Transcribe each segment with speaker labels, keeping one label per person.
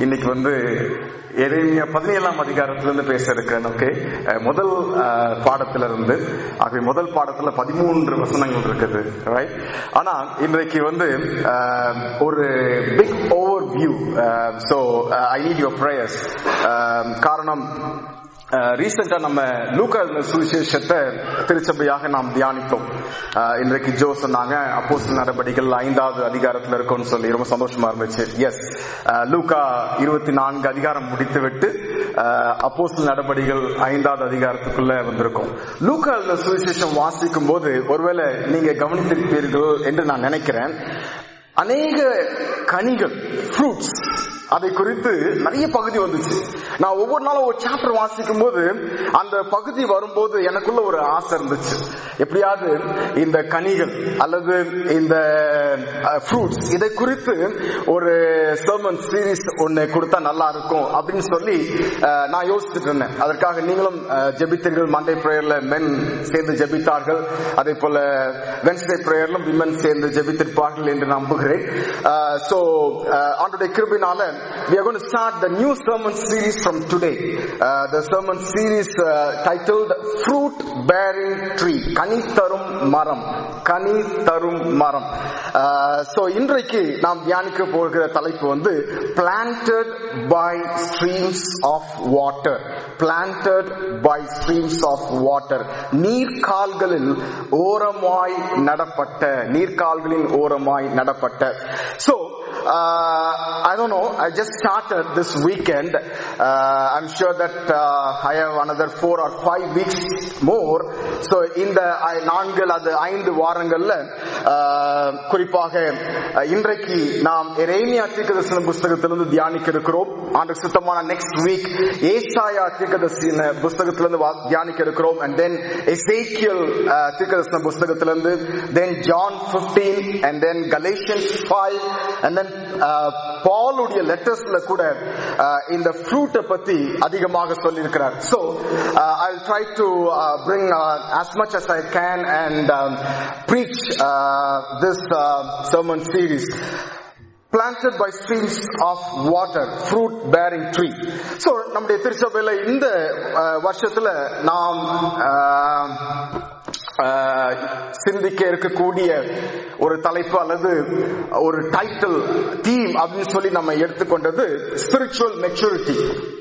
Speaker 1: இன்னைக்கு வந்து எரேமியா பதினேழாம் அதிகாரத்திலிருந்து பேச இருக்கிறேன் ஓகே முதல் அஹ், பாடத்துல இருந்து ஆகவே முதல் பாடத்துல பதிமூன்று வசனங்கள் இருக்குது ரைட் ஆனா இன்றைக்கு வந்து அஹ், ஒரு big overview so I need your prayers காரணம் ரீசெண்டா நம்ம லூக்கா சுவிசேஷத்தை திருச்சபையாக நாம் தியானித்தோம் அஹ், இன்றைக்கு ஜோ சொன்னாங்க அப்போஸ்தலர் நடவடிக்கைகள் ஐந்தாவது அதிகாரத்துல இருக்கும்னு சொல்லி ரொம்ப சந்தோஷமா இருந்துச்சு எஸ் லூக்கா இருபத்தி நான்கு அதிகாரம் முடித்துவிட்டு அப்போஸ்தலர் நடவடிக்கைகள் ஐந்தாவது அதிகாரத்துக்குள்ள வந்திருக்கோம் லூக்கா சுவிசேஷம் வாசிக்கும் போது ஒருவேளை நீங்க கவனித்திருப்பீர்கள் என்று நான் நினைக்கிறேன் அநேக கனிகள் ஃப்ரூட்ஸ் அதை குறித்து நிறைய பகுதி வந்துச்சு நான் ஒவ்வொரு நாளும் ஒரு சாப்டர் வாசிக்கும் போது அந்த பகுதி வரும்போது எனக்குள்ள ஒரு ஆசை இருந்துச்சு எப்படியாவது இந்த கனிகள் அல்லது இந்த ஃப்ரூட்ஸ் இதை குறித்து ஒரு சர்மன் சீரீஸ் ஒன்னு கொடுத்தா நல்லா இருக்கும் அப்படின்னு சொல்லி அஹ், நான் யோசிச்சுட்டு இருந்தேன் அதற்காக நீங்களும் அஹ், ஜெபித்தீர்கள் மண்டே பிரேயர்ல மென் சேர்ந்து ஜெபித்தார்கள் அதே போல வென்ஸ்டே பிரேயர்லும் விமன் சேர்ந்து ஜெபித்திருப்பார்கள் என்று நம்புகிறேன் சோ ஆண்டுடைய கிருபினால we are going to start the new sermon series from today uh, the sermon series uh, titled fruit bearing tree கனி தரும் மரம் கனி தரும் மரம் சோ இன்றைக்கு நாம் தியானிக்க போகிற தலைப்பு வந்து planted by streams of water planted by streams of water நீர்கால்களில் ஓரமாய் நடப்பட்ட நீர்கால்களின் ஓரமாய் நடப்பட்ட so uh, I don't know. I just started this weekend. Uh, I'm sure that uh, I have another four or five weeks more. So இந்த ஐ- நான்கு அல்லது ஐந்து வாரங்கள்ல uh, குறிப்பாக uh, இன்றைக்கு நாம் எரேமியா தீர்க்கதரிசன புஸ்தகத்திலிருந்து தியானிக்க இருக்கிறோம் ஆண்டு சுத்தமான நெக்ஸ்ட் வீக் ஏசாயா தீர்க்கதரிசன புஸ்தகத்திலிருந்து வா- தியானிக்க இருக்கிறோம் and then எசேக்கியல் uh, தீர்க்கதரிசன புஸ்தகத்திலிருந்து then John 15 and then Galatians 5 and then uh, பாலுடைய லெட்டர்ஸ்ல கூட uh, இந்த ஃப்ரூட்டை பத்தி அதிகமாக சொல்லியிருக்கிறார் so uh, I'll try to uh, bring uh, as much as I can and um, preach uh, this uh, sermon series planted by streams of water fruit bearing tree so நம்முடைய திருச்சபையில இந்த uh, வருஷத்துல நாம் uh, ஆஹ் சிந்திக்க இருக்கக்கூடிய ஒரு தலைப்பு அல்லது ஒரு டைட்டில் தீம் அப்படின்னு சொல்லி நம்ம எடுத்துக்கொண்டது spiritual maturity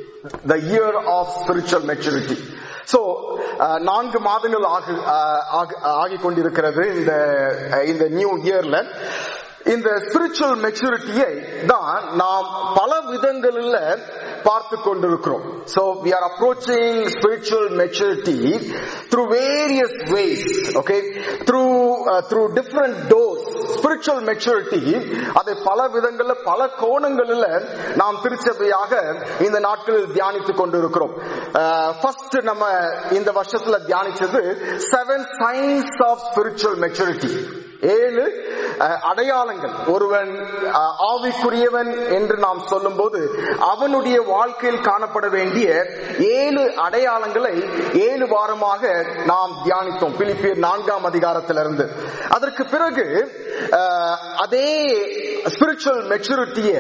Speaker 1: the year of spiritual maturity so நான்கு மாதங்கள் ஆகு ஆஹ் ஆகு- ஆகிக் கொண்டிருக்கிறது இந்த இந்த நியூ இயர்ல இந்த ஸ்பிரிச்சுவல் மெச்சூரிட்டியை தான் நாம் பல விதங்களில் பார்த்து கொண்டிருக்கிறோம் so we are approaching spiritual maturity through various ways okay through uh, through different doors spiritual maturity அதை பல விதங்கள்ல பல கோணங்களில் நாம் திருச்சபையாக இந்த நாட்களில் தியானித்துக் கொண்டிருக்கிறோம் ஃபர்ஸ்ட் நம்ம இந்த வருஷத்துல தியானிச்சது seven signs of spiritual maturity ஏழு அஹ், அடையாளங்கள் ஒருவன் அஹ், ஆவிக்குரியவன் என்று நாம் சொல்லும்போது அவனுடைய வாழ்க்கையில் காணப்பட வேண்டிய ஏழு அடையாளங்களை ஏழு வாரமாக நாம் தியானித்தோம் பிலிப்பியர் நான்காம் அதிகாரத்திலிருந்து அதற்கு பிறகு அஹ், அதே ஸ்பிரிச்சுவல் மெச்சூரிட்டிய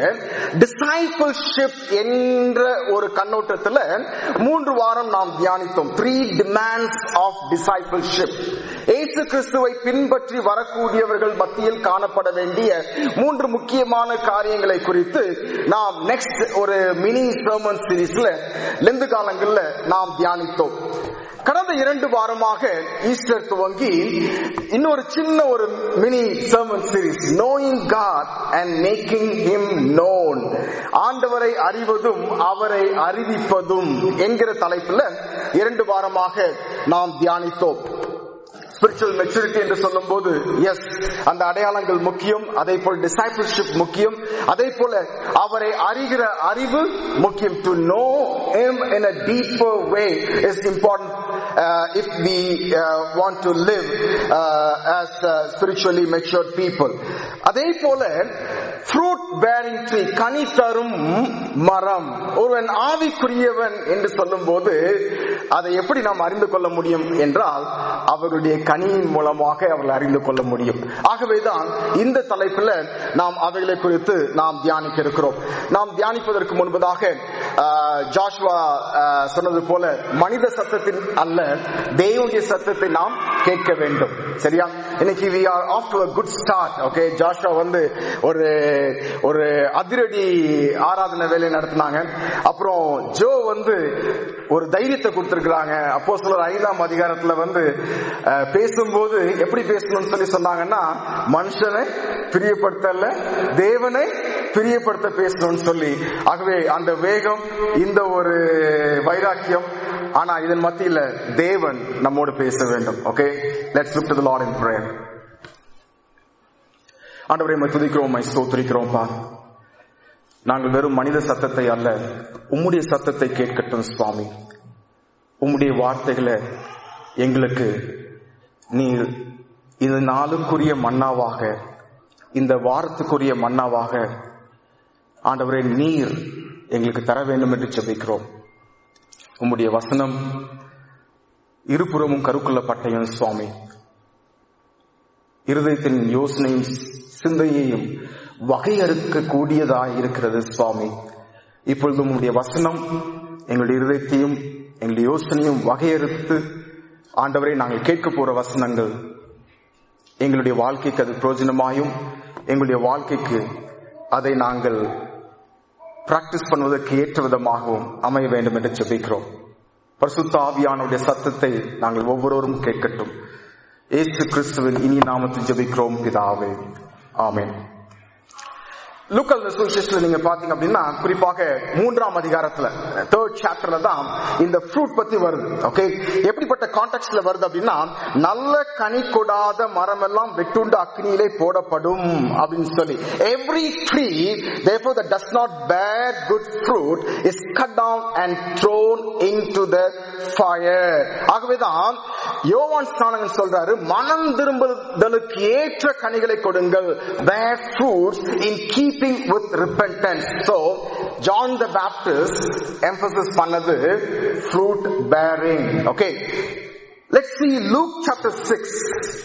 Speaker 1: டிசைபிள்ஷிப் என்ற ஒரு கண்ணோட்டத்துல மூன்று வாரம் நாம் தியானித்தோம் three demands of discipleship Yesu கிறிஸ்துவை பின்பற்றி வரக்கூடியவர்கள் மத்தியில் காணப்பட வேண்டிய மூன்று முக்கியமான காரியங்களை குறித்து நாம் நெக்ஸ்ட் ஒரு மினி சர்மன் சீரீஸ்ல லெந்து காலங்கள்ல நாம் தியானித்தோம் கடந்த இரண்டு வாரமாக ஈஸ்டர் துவங்கி இன்னொரு சின்ன ஒரு mini sermon series knowing God and making him known ஆண்டவரை அறிவதும் அவரை அறிவிப்பதும் என்கிற தலைப்புல இரண்டு வாரமாக நாம் தியானித்தோம் ஸ்பிரிச்சுவல் மெச்சூரிட்டி என்று சொல்லும்போது எஸ் அந்த அடையாளங்கள் முக்கியம் அதே போல் டிசைபிள்ஷிப் முக்கியம் அதே போல அவரை அறிகிற அறிவு முக்கியம் to know him in a deeper way is important uh, if we uh, want to live uh, as uh, spiritually matured people அதே போல ஃப்ரூட் பேரிங் ட்ரீ கனி தரும் மரம் ஒருவன் ஆவிக்குரியவன் என்று சொல்லும்போது அதை எப்படி நாம் அறிந்து கொள்ள முடியும் என்றால் அவருடைய கனியின் மூலமாக அவர்கள் அறிந்து கொள்ள முடியும் ஆகவேதான் இந்த தலைப்பில் நாம் அவைகளை குறித்து நாம் தியானிக்க இருக்கிறோம் நாம் தியானிப்பதற்கு முன்பதாக ஆஹ், ஜாஷுவா ஆஹ், சொன்னது போல மனித சத்தத்தின் அல்ல தேவனுடைய சத்தத்தை நாம் கேட்க வேண்டும் சரியா இன்னைக்கு we are off to a good start okay Joshua வந்து ஒரு ஒரு அதிரடி ஆராதனை வேலை நடத்தினாங்க அப்புறம் ஜோ வந்து ஒரு தைரியத்தை கொடுத்திருக்கிறாங்க அப்போ சிலர் ஐந்தாம் அதிகாரத்துல வந்து அஹ், பேசும்போது எப்படி பேசணும்னு சொல்லி சொன்னாங்கன்னா மனுஷனை பிரியப்படுத்தல தேவனை பிரியப்படுத்த பேசணும்னு சொல்லி ஆகவே அந்த வேகம் இந்த ஒரு வைராக்கியம் ஆனா இதன் மத்தியில தேவன் நம்மோடு பேச வேண்டும் okay let's look to the lord in prayer ஆண்டவரை உம்மை துதிக்கிறோம் உம்மை ஸ்தோத்திரிக்கிறோம்ப்பா நாங்கள் வெறும் மனித சத்தத்தை அல்ல உம்முடைய சத்தத்தை கேட்கட்டும் சுவாமி உம்முடைய வார்த்தைகளை எங்களுக்கு நீர் இந்த நாளுக்குரிய மன்னாவாக இந்த வாரத்துக்குரிய மன்னாவாக ஆண்டவரே நீர் எங்களுக்கு தர வேண்டும் என்று ஜெபிக்கிறோம் உம்முடைய வசனம் இருபுறமும் கருக்குள்ள பட்டயம் சுவாமி இருதயத்தின் யோசனையும் சிந்தையையும் வகையறுக்க கூடியதாய் இருக்கிறது சுவாமி இப்பொழுது உங்களுடைய வசனம் எங்களுடைய இருதயத்தையும் எங்களுடைய யோசனையும் வகையறுத்து ஆண்டவரை நாங்கள் கேட்க போற வசனங்கள் எங்களுடைய வாழ்க்கைக்கு அது பிரயோஜனமாயும் எங்களுடைய வாழ்க்கைக்கு அதை நாங்கள் பிராக்டிஸ் பண்ணுவதற்கு ஏற்ற விதமாகவும் அமைய வேண்டும் என்று ஜெபிக்கிறோம் பரிசுத்த ஆவியானுடைய சத்தத்தை நாங்கள் ஒவ்வொருவரும் கேட்கட்டும் இயேசு கிறிஸ்துவின் இனி நாமத்தில் ஜெபிக்கிறோம் பிதாவே ஆமென் லூக்கல் சுவிசேஷத்துல நீங்க பாத்தீங்க அப்படின்னா குறிப்பாக மூன்றாம் அதிகாரத்துல தேர்ட் சாப்டர்ல தான் இந்த ஃப்ரூட் பத்தி வருது ஓகே எப்படிப்பட்ட கான்டெக்ட்ல வருது அப்படின்னா நல்ல கனி கொடாத மரம் எல்லாம் வெட்டுண்டு அக்னியிலே போடப்படும் அப்படின்னு சொல்லி every tree therefore that does not bear good fruit is cut down and thrown into the fire ஆகவேதான் யோவான் ஸ்நானகன் சொல்றாரு மனம் திரும்புதலுக்கு ஏற்ற கனிகளை கொடுங்கள் bear fruits in keeping with repentance so John the Baptist emphasis பண்ணது fruit bearing okay let's see Luke chapter 6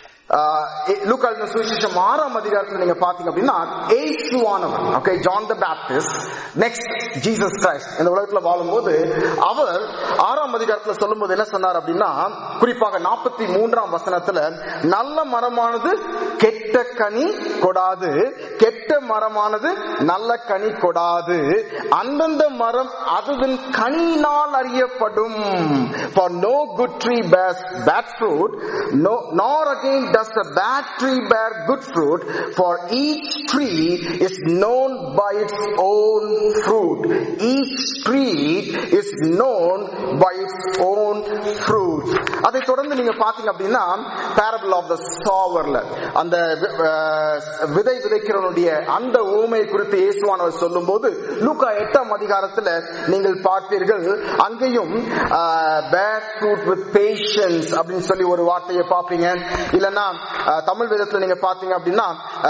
Speaker 1: லூக்கா எழுதின சுவிசேஷம் ஆறாம் அதிகாரத்தில் நீங்க பாத்தீங்க அப்படின்னா ஏசுவானவர் okay John the Baptist next Jesus Christ இந்த உலகத்துல வாழும்போது அவர் ஆறாம் அதிகாரத்துல சொல்லும்போது என்ன சொன்னார் அப்படின்னா குறிப்பாக நாற்பத்தி மூன்றாம் வசனத்துல நல்ல மரமானது கெட்ட கனி கொடாது கெட்ட மரமானது நல்ல கனி கொடாது அந்தந்த மரம் அதுவின் கனியினால் அறியப்படும் for no good tree bears bad fruit no nor again does a bad tree bear good fruit for each tree is known by its own fruit each tree is known by its own fruit அதை தொடர்ந்து நீங்க பாத்தீங்க அப்படின்னா parable of the sowerல அந்த we- அஹ் விதை விதைக்கிறவனுடைய அந்த ஊமை குறித்து இயேசுவானவர் சொல்லும்போது லூக்கா எட்டாம் அதிகாரத்துல நீங்கள் பார்ப்பீர்கள் அங்கேயும் பேட் ஃப்ரூட் வித் பேஷன்ஸ் அப்படின்னு சொல்லி ஒரு வார்த்தையை பார்ப்பீங்க இல்லைன்னா அஹ், தமிழ் விதத்துல நீங்க பாத்தீங்க அப்படின்னா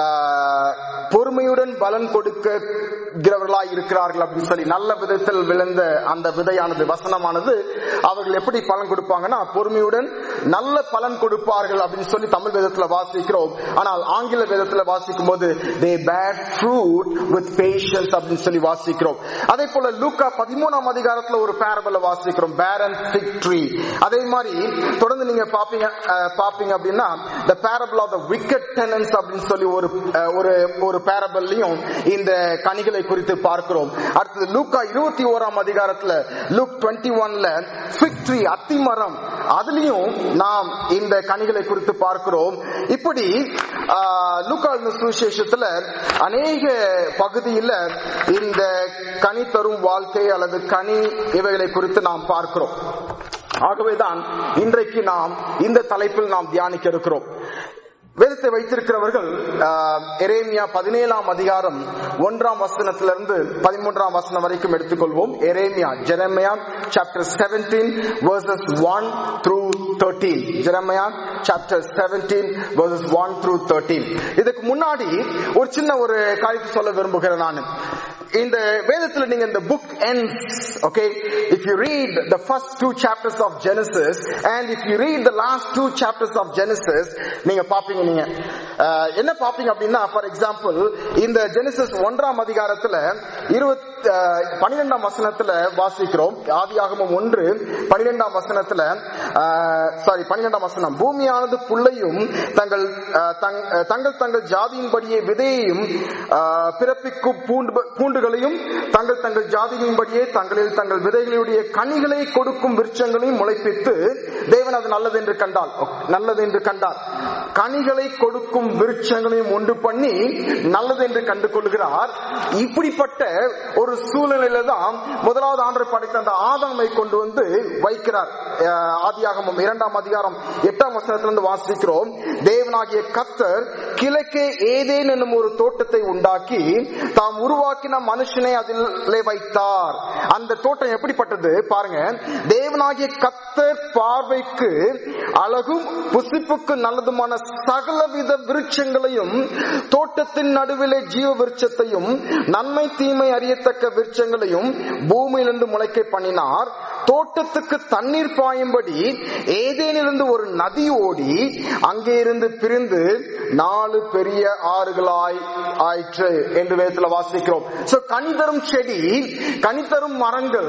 Speaker 1: அஹ், பொறுமையுடன் பலன் கொடுக்கிறவர்களாய் இருக்கிறார்கள் அப்படின்னு சொல்லி நல்ல விதத்தில் விழுந்த அந்த விதையானது வசனமானது அவர்கள் எப்படி பலன் கொடுப்பாங்கன்னா பொறுமையுடன் நல்ல பலன் கொடுப்பார்கள் அப்படின்னு சொல்லி தமிழ் வேதத்துல வாசிக்கிறோம் ஆனால் ஆங்கில வேதத்துல வாசிக்கும் போது they bear fruit with patience அப்படின்னு சொல்லி வாசிக்கிறோம் அதே போல லூக்கா பதிமூணாம் அதிகாரத்துல ஒரு பேரபல வாசிக்கிறோம் பேரன் ஃபிக் ட்ரீ அதே மாதிரி தொடர்ந்து நீங்க பாப்பீங்க அஹ், பாப்பீங்க அப்படின்னா the parable of the wicked tenants அப்படின்னு சொல்லி ஒரு அஹ், ஒரு ஒரு பேரபிள்லையும் இந்த கனிகளை குறித்து பார்க்கிறோம் அடுத்தது லூக்கா இருபத்தி ஓராம் அதிகாரத்துல லுக் டுவெண்ட்டி ஒன்ல ஃபிக் ட்ரீ அத்திமரம் அதுலயும் நாம் இந்த கனிகளை குறித்து பார்க்கிறோம் இப்படி ஆஹ், லூக்கா எழுதின சுவிசேஷத்துல அநேக பகுதியில இந்த கனி தரும் வாழ்க்கை அல்லது கனி இவைகளை குறித்து நாம் பார்க்கிறோம் ஆகவேதான் இன்றைக்கு நாம் இந்த தலைப்பில் நாம் தியானிக்க இருக்கிறோம் வேதத்தை வைத்திருக்கிறவர்கள் ஆஹ், எரேமியா பதினேழாம் அதிகாரம் ஒன்றாம் வசனத்திலிருந்து பதிமூன்றாம் வசனம் வரைக்கும் எடுத்துக்கொள்வோம் Eremiya Jeremiah chapter seventeen verses one through
Speaker 2: 13 Jeremiah chapter 17 verses 1 through 13 இதுக்கு முன்னாடி ஒரு சின்ன ஒரு காரியத்தை சொல்ல விரும்புகிறேன் நான் இந்த வேதத்துல நீங்க இந்த book ends okay if you read the first two chapters of Genesis and if you read the last two chapters of Genesis நீங்க பாப்பீங்க நீங்க அஹ், என்ன பாப்பீங்க அப்படின்னா ஃபார் எக்ஸாம்பிள் இந்த ஜெனிசஸ் ஒன்றாம் அதிகாரத்துல இருபத்தி பனிரெண்டாம் வசனத்துல வாசிக்கிறோம் ஆதியாகமம் ஒன்று பனிரெண்டாம் வசனத்துல சாரி பனிரெண்டாம் வசனம் பூமியானது புல்லையும் தங்கள் அஹ், தங்- அஹ், தங்கள் தங்கள் ஜாதியின்படியே விதையையும் அஹ், பிறப்பிக்கும் பூண்டு பூண்டுகளையும் தங்கள் தங்கள் ஜாதியின்படியே தங்களில் தங்கள் விதைகளுடைய கனிகளை கொடுக்கும் விருட்சங்களையும் முளைப்பித்து தேவன் அது நல்லது என்று கண்டால் நல்லது என்று கண்டார் கனிகளை கொடுக்கும் விருட்சங்களையும் உண்டு பண்ணி நல்லது என்று கண்டு கொள்கிறார் இப்படிப்பட்ட ஒரு சூழ்நிலையில தான் முதலாவது ஆண்டு படைத்த அந்த ஆதாமை கொண்டு வந்து வைக்கிறார் அஹ், ஆதியாகமம் இரண்டாம் அதிகாரம் எட்டாம் வசனத்திலிருந்து வாசிக்கிறோம் தேவனாகிய கத்தர் கிழக்கே ஏதேன் என்னும் ஒரு தோட்டத்தை உண்டாக்கி தாம் உருவாக்கின மனுஷனை அதிலே வைத்தார் அந்த தோட்டம் எப்படிப்பட்டது பாருங்க தேவனாகிய கத்தர் பார்வைக்கு அழகும் புசிப்புக்கு நல்லதுமான சகலவித விருட்சங்களையும் தோட்டத்தின் நடுவிலே ஜீவ விருட்சத்தையும் நன்மை தீமை அறியத்தக்க விருட்சங்களையும் பூமியிலிருந்து முளைக்க பண்ணினார் தோட்டத்துக்கு தண்ணீர் பாயும்படி ஏதேனிலிருந்து ஒரு நதி ஓடி அங்கே இருந்து பிரிந்து நாலு பெரிய ஆறுகளாய் ஆயிற்று என்று வேதத்துல வாசிக்கிறோம் சோ கனிதரும் செடி கனிதரும் மரங்கள்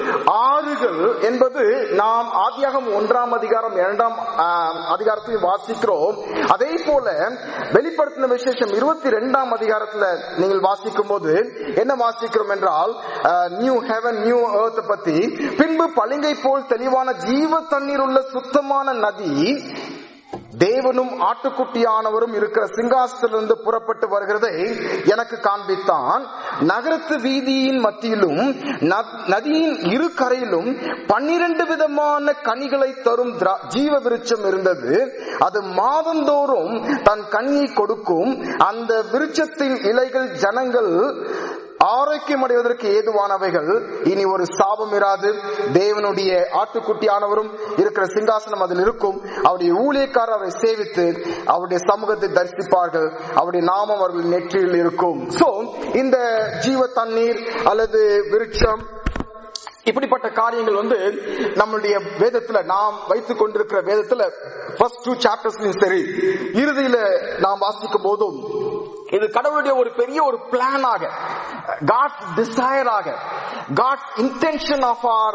Speaker 2: ஆறுகள் என்பது நாம் ஆதியாகம் ஒன்றாம் அதிகாரம் இரண்டாம் ஆஹ், அதிகாரத்தில் வாசிக்கிறோம் அதே போல வெளிப்படுத்தின விசேஷம் இருபத்தி ரெண்டாம் அதிகாரத்துல நீங்கள் வாசிக்கும் போது என்ன வாசிக்கிறோம் என்றால் நியூ ஹெவன் நியூ எர்த் பத்தி பின்பு பளிங்கை போல் தெளிவான ஜீவ தண்ணீர் உள்ள சுத்தமான நதி தேவனும் ஆட்டுக்குட்டியானவரும் இருக்கிற சிங்காசனத்திலிருந்து புறப்பட்டு வருகிறதை எனக்கு காண்பித்தான் நகரத்து வீதியின் மத்தியிலும் ந- நதியின் இரு கரையிலும் பன்னிரண்டு விதமான கனிகளை தரும் திரா- ஜீவ விருட்சம் இருந்தது அது மாதந்தோறும் தன் கனியை கொடுக்கும் அந்த விருட்சத்தின் இலைகள் ஜனங்கள் ஆரோக்கியம் அடைவதற்கு ஏதுவானவைகள் இனி ஒரு சாபம் இராது தேவனுடைய ஆட்டுக்குட்டியானவரும் இருக்கிற சிங்காசனம் அதில் இருக்கும் அவருடைய ஊழியக்காரர் அவரை சேவித்து அவருடைய சமூகத்தை தரிசிப்பார்கள் அவருடைய நாமம் அவர்கள் நெற்றியில் இருக்கும் சோ இந்த ஜீவ தண்ணீர் அல்லது விருட்சம் இப்படிப்பட்ட காரியங்கள் வந்து நம்மளுடைய வேதத்துல நாம் வைத்துக் கொண்டிருக்கிற வேதத்துல ஃபர்ஸ்ட் டூ சாப்டர்ஸ்லயும் சரி இறுதியில நாம் வாசிக்கும் போதும் இது கடவுளுடைய ஒரு பெரிய ஒரு பிளானாக காட் டிசையராக காட் இன்டென்ஷன் ஆஃப் ஆர்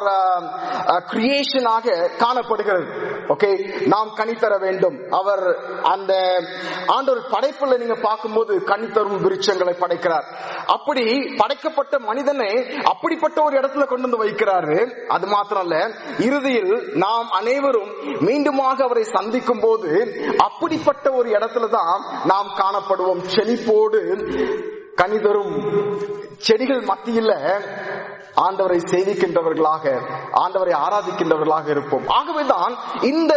Speaker 2: கிரியேஷனாக காணப்படுகிறது ஓகே நாம் கனி தர வேண்டும் அவர் அந்த ஆண்டவர் படைப்புல நீங்க பார்க்கும்போது கனி தரும் விருட்சங்களை படைக்கிறார் அப்படி படைக்கப்பட்ட மனிதனை அப்படிப்பட்ட ஒரு இடத்துல கொண்டு வந்து வைக்கிறாரு அது மாத்திரம் இல்ல இறுதியில் நாம் அனைவரும் மீண்டுமாக அவரை சந்திக்கும் போது அப்படிப்பட்ட ஒரு இடத்துல தான் நாம் காணப்படுவோம் செழிப்போடு கனிதரும் செடிகள் மத்தியில ஆண்டவரை சேவிக்கின்றவர்களாக ஆண்டவரை ஆராதிக்கின்றவர்களாக இருப்போம் ஆகவேதான் இந்த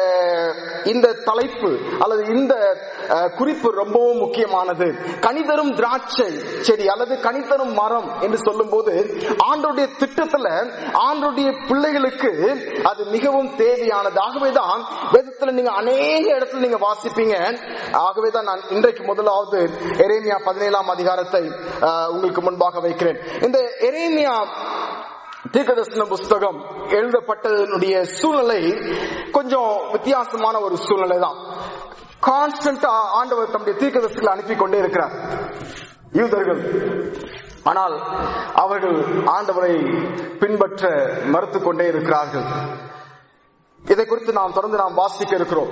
Speaker 2: இந்த தலைப்பு அல்லது இந்த அஹ், குறிப்பு ரொம்பவும் முக்கியமானது கனிதரும் திராட்சை செடி அல்லது கனிதரும் மரம் என்று சொல்லும்போது ஆண்டோடைய திட்டத்துல ஆண்டோடைய பிள்ளைகளுக்கு அது மிகவும் தேவையானது ஆகவேதான் வேதத்துல நீங்க அநேக இடத்துல நீங்க வாசிப்பீங்க ஆகவேதான் நான் இன்றைக்கு முதலாவது எரேமியா பதினேழாம் அதிகாரத்தை அஹ், உங்களுக்கு முன்பாக வைக்கிறேன் இந்த எரேமியா தீர்க்கதரிசன புஸ்தகம் எழுதப்பட்டதனுடைய சூழ்நிலை கொஞ்சம் வித்தியாசமான ஒரு சூழ்நிலை தான் கான்ஸ்டன்டா ஆண்டவர் தம்முடைய தீர்க்கதரிசிகளை அனுப்பி கொண்டே இருக்கிறார் யூதர்கள் ஆனால் அவர்கள் ஆண்டவரை பின்பற்ற மறுத்து கொண்டே இருக்கிறார்கள் இதை குறித்து நாம் தொடர்ந்து நாம் வாசிக்க இருக்கிறோம்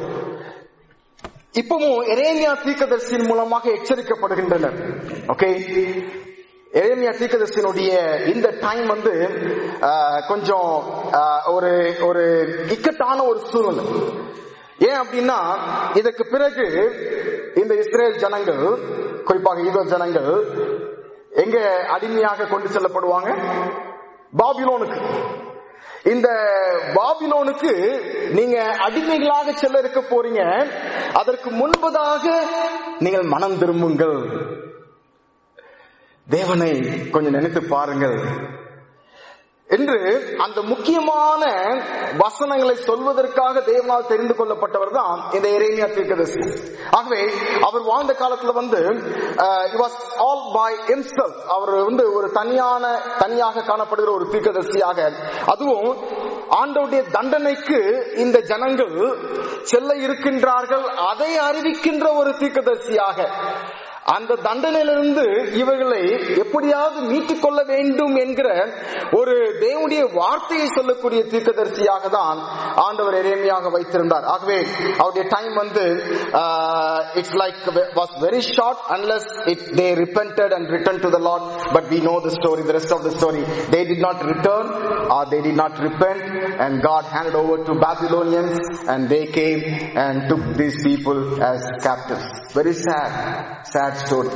Speaker 2: இப்பவும் எரேமியா தீர்க்கதரிசியின் மூலமாக எச்சரிக்கப்படுகின்றனர் ஓகே எரேமியா தீர்க்கதரிசியினுடைய இந்த டைம் வந்து ஆஹ், கொஞ்சம் ஆஹ், ஒரு ஒரு இக்கட்டான ஒரு சூழ்நிலை ஏன் அப்படின்னா இதற்கு பிறகு இந்த இஸ்ரேல் ஜனங்கள் குறிப்பாக ஈதோ ஜனங்கள் எங்க அடிமையாக கொண்டு செல்லப்படுவாங்க பாபிலோனுக்கு இந்த பாபிலோனுக்கு நீங்க அடிமைகளாக செல்ல இருக்க போறீங்க அதற்கு முன்பதாக நீங்கள் மனம் திரும்புங்கள் தேவனை கொஞ்சம் நினைத்து பாருங்கள் என்று அந்த முக்கியமான வசனங்களை சொல்வதற்காக தேவனால் தெரிந்து கொள்ளப்பட்டவர் தான் இந்த எரேமியா தீர்க்கதரிசி ஆகவே அவர் வாழ்ந்த காலத்துல வந்து வாஸ் ஆல் பை himself அவர் வந்து ஒரு தனியான தனியாக காணப்படுகிற ஒரு தீர்க்கதரிசியாக அதுவும் ஆண்டவுடைய தண்டனைக்கு இந்த ஜனங்கள் செல்ல இருக்கின்றார்கள் அதை அறிவிக்கின்ற ஒரு தீர்க்கதரிசியாக அந்த தண்டனையிலிருந்து இவர்களை எப்படியாவது மீட்டுக் கொள்ள வேண்டும் என்கிற ஒரு தேவனுடைய வார்த்தையை சொல்லக்கூடிய தீர்க்கதரிசியாக தான் ஆண்டவர் எரேமியாக வைத்திருந்தார் ஆகவே அவருடைய டைம் வந்து it's like was very short unless it they repented and return to the lord but we know the story the rest of the story they did not return or they did not repent and God handed over to Babylonians and they came and took these people as captives very sad sad story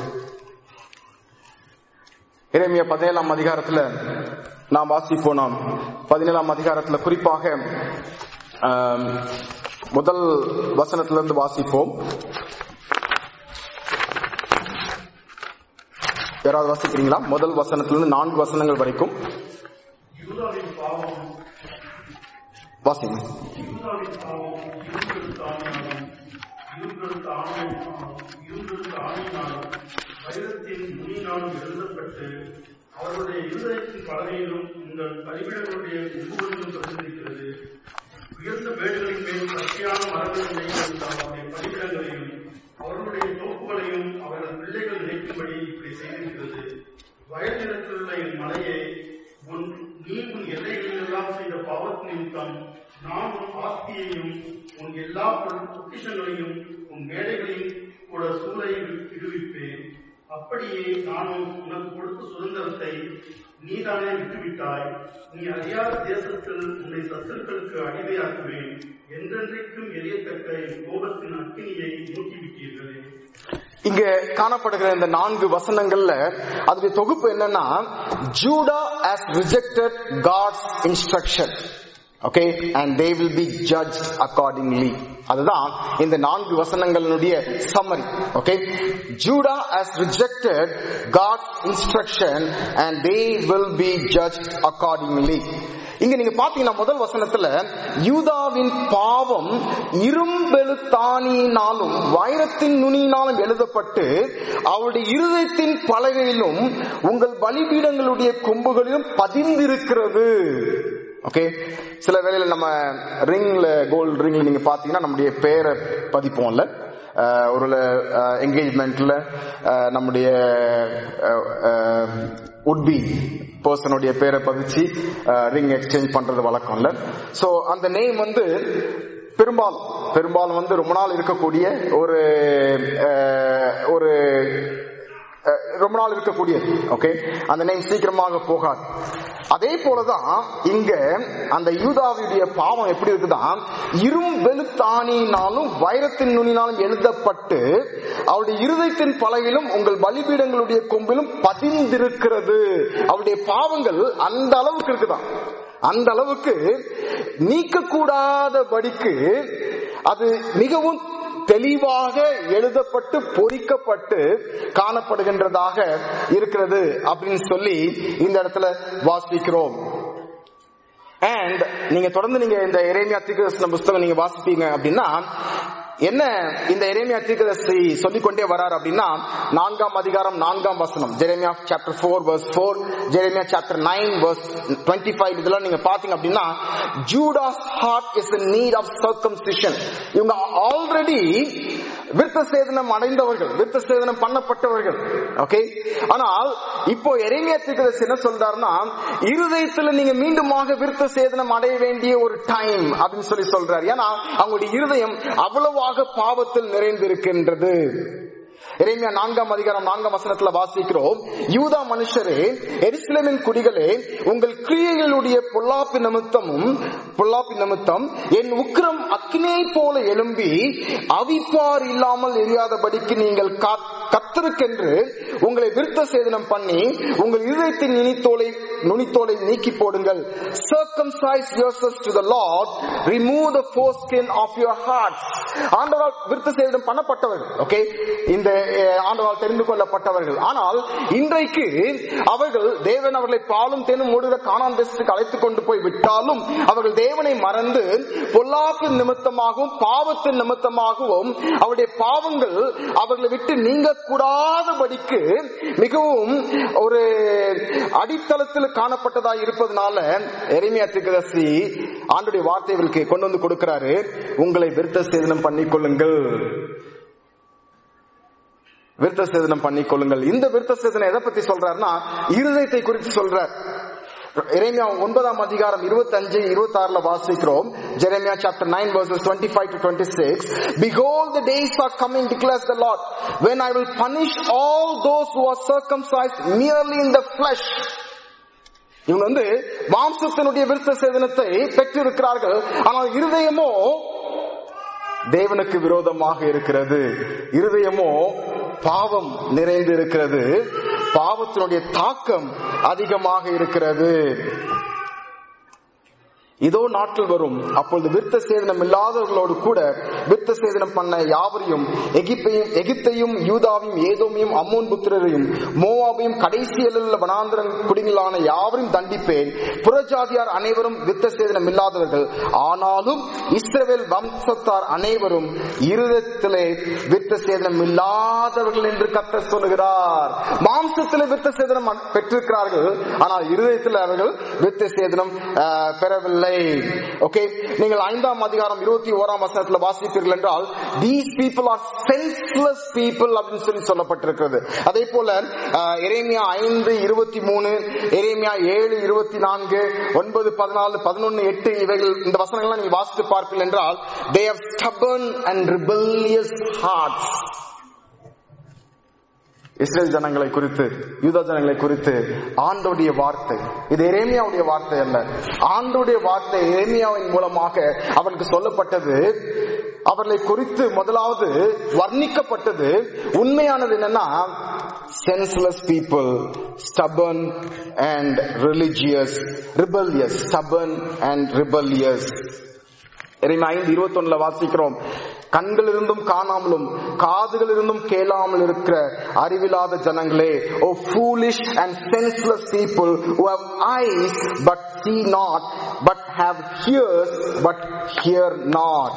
Speaker 2: இறைமைய பதினேழாம் அதிகாரத்துல நாம் வாசிப்போம் நாம் பதினேழாம் அதிகாரத்துல குறிப்பாக ஆம், முதல் வசனத்திலிருந்து வாசிப்போம் யாராவது வாசிக்கிறீங்களா முதல் வசனத்திலிருந்து நான்கு வசனங்கள் வரைக்கும்
Speaker 3: யூதாவின் பாவம்
Speaker 2: வாசிங்க
Speaker 3: யூதாவின் பாவம் இருந்தெடுத்த ஆணையாலும் இருந்தெடுத்த ஆணையினாலும் இருந்தெடுத்த ஆணையினாலும் வைரத்தின் நுனியினாலும் எழுதப்பட்டு அவருடைய இருதயத்தின் பலகையிலும் உங்கள் பலிபிடங்களுடைய உருவங்களும் பதிந்திருக்கிறது உயர்ந்த மேடுகளின் மேல் சக்தியான மரங்களின் மேல் அவருடைய பலிபிடங்களையும் அவர்களுடைய தோப்புகளையும் அவர்கள் பிள்ளைகள் நினைக்கும்படி இப்படி செய்திருக்கிறது வயல் நிலத்திலுள்ள என் மலையே உன் நீ உன் எல்லைகளில் எல்லாம் செய்த பாவத்தின் நிமித்தம் நான் உன் ஆஸ்தியையும் உன் எல்லா பொருள் பொக்கிஷங்களையும் உன் மேடைகளையும் கூட சூளை விடுவிப்பேன் அப்படியே நானும் உனக்கு கொடுத்த சுதந்திரத்தை நீதானே விட்டுவிட்டாய் நீ அறியாத தேசத்தில் உன்னை சத்துருக்களுக்கு அடிமையாக்குவேன் என்றென்றைக்கும் எரியத்தக்க என் கோபத்தின் அக்கினியை மூட்டிவிட்டீர்களே
Speaker 2: இங்க காணப்படுகிற இந்த நான்கு வசனங்கள்ல அதனுடைய தொகுப்பு என்னன்னா Judah has rejected God's instruction okay and they will be judged accordingly அதுதான் இந்த நான்கு வசனங்களுடைய summary okay Judah has rejected God's instruction and they will be judged accordingly இங்க நீங்க பாத்தீங்கன்னா முதல் வசனத்துல யூதாவின் பாவம் இரும்பெழுத்தானியினாலும் வைரத்தின் நுனியினாலும் எழுதப்பட்டு அவருடைய இருதயத்தின் பலகையிலும் உங்கள் பலிபீடங்களுடைய கொம்புகளிலும் பதிந்திருக்கிறது ஓகே சில வேளையில நம்ம ரிங்ல கோல்டு ரிங்ல நீங்க பாத்தீங்கன்னா நம்முடைய பேரை பதிப்போம்ல அஹ் ஒரு என்கேஜ்மெண்ட்ல நம்முடைய உட்பி பர்சனுடைய பேரை பதிச்சு ரிங் எக்ஸ்சேஞ்ச் பண்றது வழக்கம் இல்ல சோ அந்த நேம் வந்து பெரும்பாலும் பெரும்பாலும் வந்து ரொம்ப நாள் இருக்கக்கூடிய ஒரு அஹ், ஒரு அஹ், ரொம்ப நாள் இருக்கக்கூடியது ஓகே அந்த நேம் சீக்கிரமாக போகாது அதே போலதான் இங்க அந்த யூதாவுடைய பாவம் எப்படி இருக்குதான் இரும் வெளுத்தானினாலும் வைரத்தின் நுனினாலும் எழுதப்பட்டு அவருடைய இருதயத்தின் பலகையிலும் உங்கள் பலிபீடங்களுடைய கொம்பிலும் பதிந்திருக்கிறது அவருடைய பாவங்கள் அந்த அளவுக்கு இருக்குதான் அந்த அளவுக்கு நீக்கக்கூடாதபடிக்கு அது மிகவும் தெளிவாக எழுதப்பட்டு பொறிக்கப்பட்டு காணப்படுகின்றதாக இருக்கிறது அப்படின்னு சொல்லி இந்த இடத்துல வாசிக்கிறோம் அண்ட் நீங்க தொடர்ந்து நீங்க இந்த எரேமியா தீர்க்கதரிசன புஸ்தகம் நீங்க வாசிப்பீங்க அப்படின்னா என்ன இந்த எரேமியா தீர்க்கதரிசி சொல்லிக்கொண்டே வரார் அப்படின்னா நான்காம் அதிகாரம் நான்காம் வசனம் Jeremiah chapter four verse four Jeremiah chapter nine verse twenty five இதெல்லாம் நீங்க பாத்தீங்க அப்படின்னா Judah's heart is need of circumcision இவங்க ஆல்ரெடி விருத்த சேதனம் அடைந்தவர்கள் விருத்த சேதனம் பண்ணப்பட்டவர்கள் ஓகே ஆனால் இப்போ எரேமியா தீர்க்கதரிசி என்ன சொல்றாருன்னா இருதயத்துல நீங்க மீண்டுமாக விருத்த சேதனம் அடைய வேண்டிய ஒரு டைம் அப்படின்னு சொல்லி சொல்றாரு ஏன்னா அவங்களுடைய இருதயம் அவ்வளவாக பாவத்தில் நிறைந்திருக்கின்றது எரேமியா நான்காம் அதிகாரம் நான்காம் வசனத்துல வாசிக்கிறோம் யூதா மனுஷரே எருசலேமின் குடிகளே உங்கள் கிரியைகளுடைய பொல்லாப்பு நிமித்தமும் பொல்லாப்பு நிமித்தம் என் உக்கிரம் அக்னியை போல எழும்பி அவிப்பார் இல்லாமல் எரியாதபடிக்கு நீங்கள் காத்- கத்தருக்கென்று உங்களை விருத்த சேதனம் பண்ணி உங்கள் இதயத்தின் நுனித்தோலை நுனித்தோலை நீக்கி போடுங்கள் circumcise yourselves to the Lord remove the foreskin of your hearts ஆண்டவரால் விருத்த சேதனம் பண்ணப்பட்டவர்கள் ஓகே இந்த இந்த அஹ், ஆண்டவரால் தெரிந்து கொள்ளப்பட்டவர்கள் ஆனால் இன்றைக்கு அவர்கள் தேவன் அவர்களை பாலும் தேனும் மூடுகிற காணான் தேசத்துக்கு அழைத்துக் கொண்டு போய் விட்டாலும் அவர்கள் தேவனை மறந்து பொல்லாப்பு நிமித்தமாகவும் பாவத்தின் நிமித்தமாகவும் அவருடைய பாவங்கள் அவர்களை விட்டு நீங்க கூடாதபடிக்கு மிகவும் ஒரு அடித்தளத்தில் காணப்பட்டதா இருப்பதனால எளிமையா திகதசி ஆண்டுடைய வார்த்தைகளுக்கு கொண்டு வந்து கொடுக்கிறாரு உங்களை விருத்த சேதனம் பண்ணிக்கொள்ளுங்கள் விருத்த சேதனம் பண்ணிக்கொள்ளுங்கள் இந்த விருத்த சேதனம் எதை பத்தி சொல்றாருன்னா இருதயத்தை குறித்து சொல்றார் எரேமியா ஒன்பதாம் அதிகாரம் இருபத்தி அஞ்சு இருபத்தி ஆறுல வாசிக்கிறோம் Jeremiah chapter nine verses 25 to 26 behold the days are coming declares the lord when i will punish all those who are circumcised merely in the flesh இவங்க வந்து மாம்சத்தினுடைய விருத்த சேதனத்தை பெற்றிருக்கிறார்கள் ஆனால் இருதயமோ தேவனுக்கு விரோதமாக இருக்கிறது இருதயமோ பாவம் நிறைந்து இருக்கிறது பாவத்தினுடைய தாக்கம் அதிகமாக இருக்கிறது இதோ நாட்கள் வரும் அப்பொழுது விருத்த சேதனம் இல்லாதவர்களோடு கூட விருத்த சேதனம் பண்ண யாவரையும் எகிப்தையும் எகிப்தையும் யூதாவையும் ஏதோமையும் அம்மோன் புத்திரரையும் மோவாவையும் கடைசியில் உள்ள வனாந்திர குடிகளான யாவரையும் தண்டிப்பேன் புறஜாதியார் அனைவரும் விருத்த சேதனம் இல்லாதவர்கள் ஆனாலும் இஸ்ரவேல் வம்சத்தார் அனைவரும் இருதத்திலே விருத்த சேதனம் இல்லாதவர்கள் என்று கத்த சொல்லுகிறார் மாம்சத்திலே விருத்த சேதனம் பெற்றிருக்கிறார்கள் ஆனால் இருதயத்தில் அவர்கள் விருத்த சேதனம் ஆஹ், பெறவில்லை ஓகே நீங்கள் ஐந்தாம் அதிகாரம் இருபத்தி ஓராம் வசனத்தில் வாசிப்பீர்கள் என்றால் these people are senseless people அப்படின்னு சொல்லி சொல்லப்பட்டிருக்கிறது அதே போல ஆஹ், எரேமியா ஐந்து இருபத்தி மூணு எரேமியா ஏழு இருபத்தி நான்கு ஒன்பது பதினாலு பதினொன்னு எட்டு இவைகள் இந்த வசனங்கள்லாம் நீங்க வாசித்து பார்ப்பீர்கள் என்றால் they have stubborn and rebellious hearts Israel ஜனங்களை குறித்து யூதா ஜனங்களை குறித்து ஆண்டோடைய வார்த்தை இது எரேமியாவுடைய வார்த்தை அல்ல ஆண்டோடைய வார்த்தை எரேமியாவின் மூலமாக அவனுக்கு சொல்லப்பட்டது அவர்களை குறித்து முதலாவது வர்ணிக்கப்பட்டது உண்மையானது என்னன்னா senseless people stubborn and religious rebellious stubborn and rebellious எரேமியா ஐந்து இருபத்தொன்னுல வாசிக்கிறோம் கண்கள் இருந்தும் காணாமலும் காதுகள் இருந்தும் கேளாமல் இருக்கிற அறிவில்லாத ஜனங்களே ஓ foolish and senseless people who have eyes but see not but have ears but hear not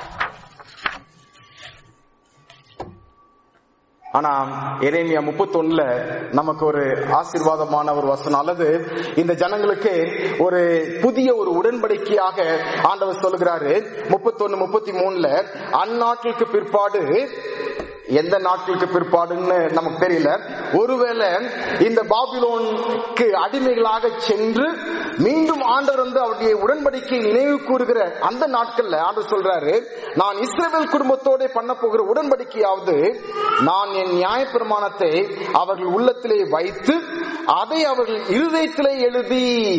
Speaker 2: ஆனா எரேமியா முப்பத்தொன்னுல நமக்கு ஒரு ஆசீர்வாதமான ஒரு வசனம் அல்லது இந்த ஜனங்களுக்கு ஒரு புதிய ஒரு உடன்படிக்கையாக ஆண்டவர் சொல்லுகிறாரு முப்பத்தொன்னு முப்பத்தி மூணுல அந்நாட்களுக்கு பிற்பாடு எந்த நாட்களுக்கு பிற்பாடுன்னு நமக்கு தெரியல ஒருவேளை இந்த பாபிலோனுக்கு அடிமைகளாக சென்று மீண்டும் ஆண்டவர் வந்து அவருடைய உடன்படிக்கை நினைவு கூறுகிற அந்த நாட்கள்ல ஆண்டவர் சொல்றாரு நான் இஸ்ரவேல் குடும்பத்தோட பண்ண போகிற உடன்படிக்கையாவது நான் என் நியாயப்பிரமாணத்தை அவர்கள் உள்ளத்திலே வைத்து அதை அவர்கள் இருதயத்திலே எழுதி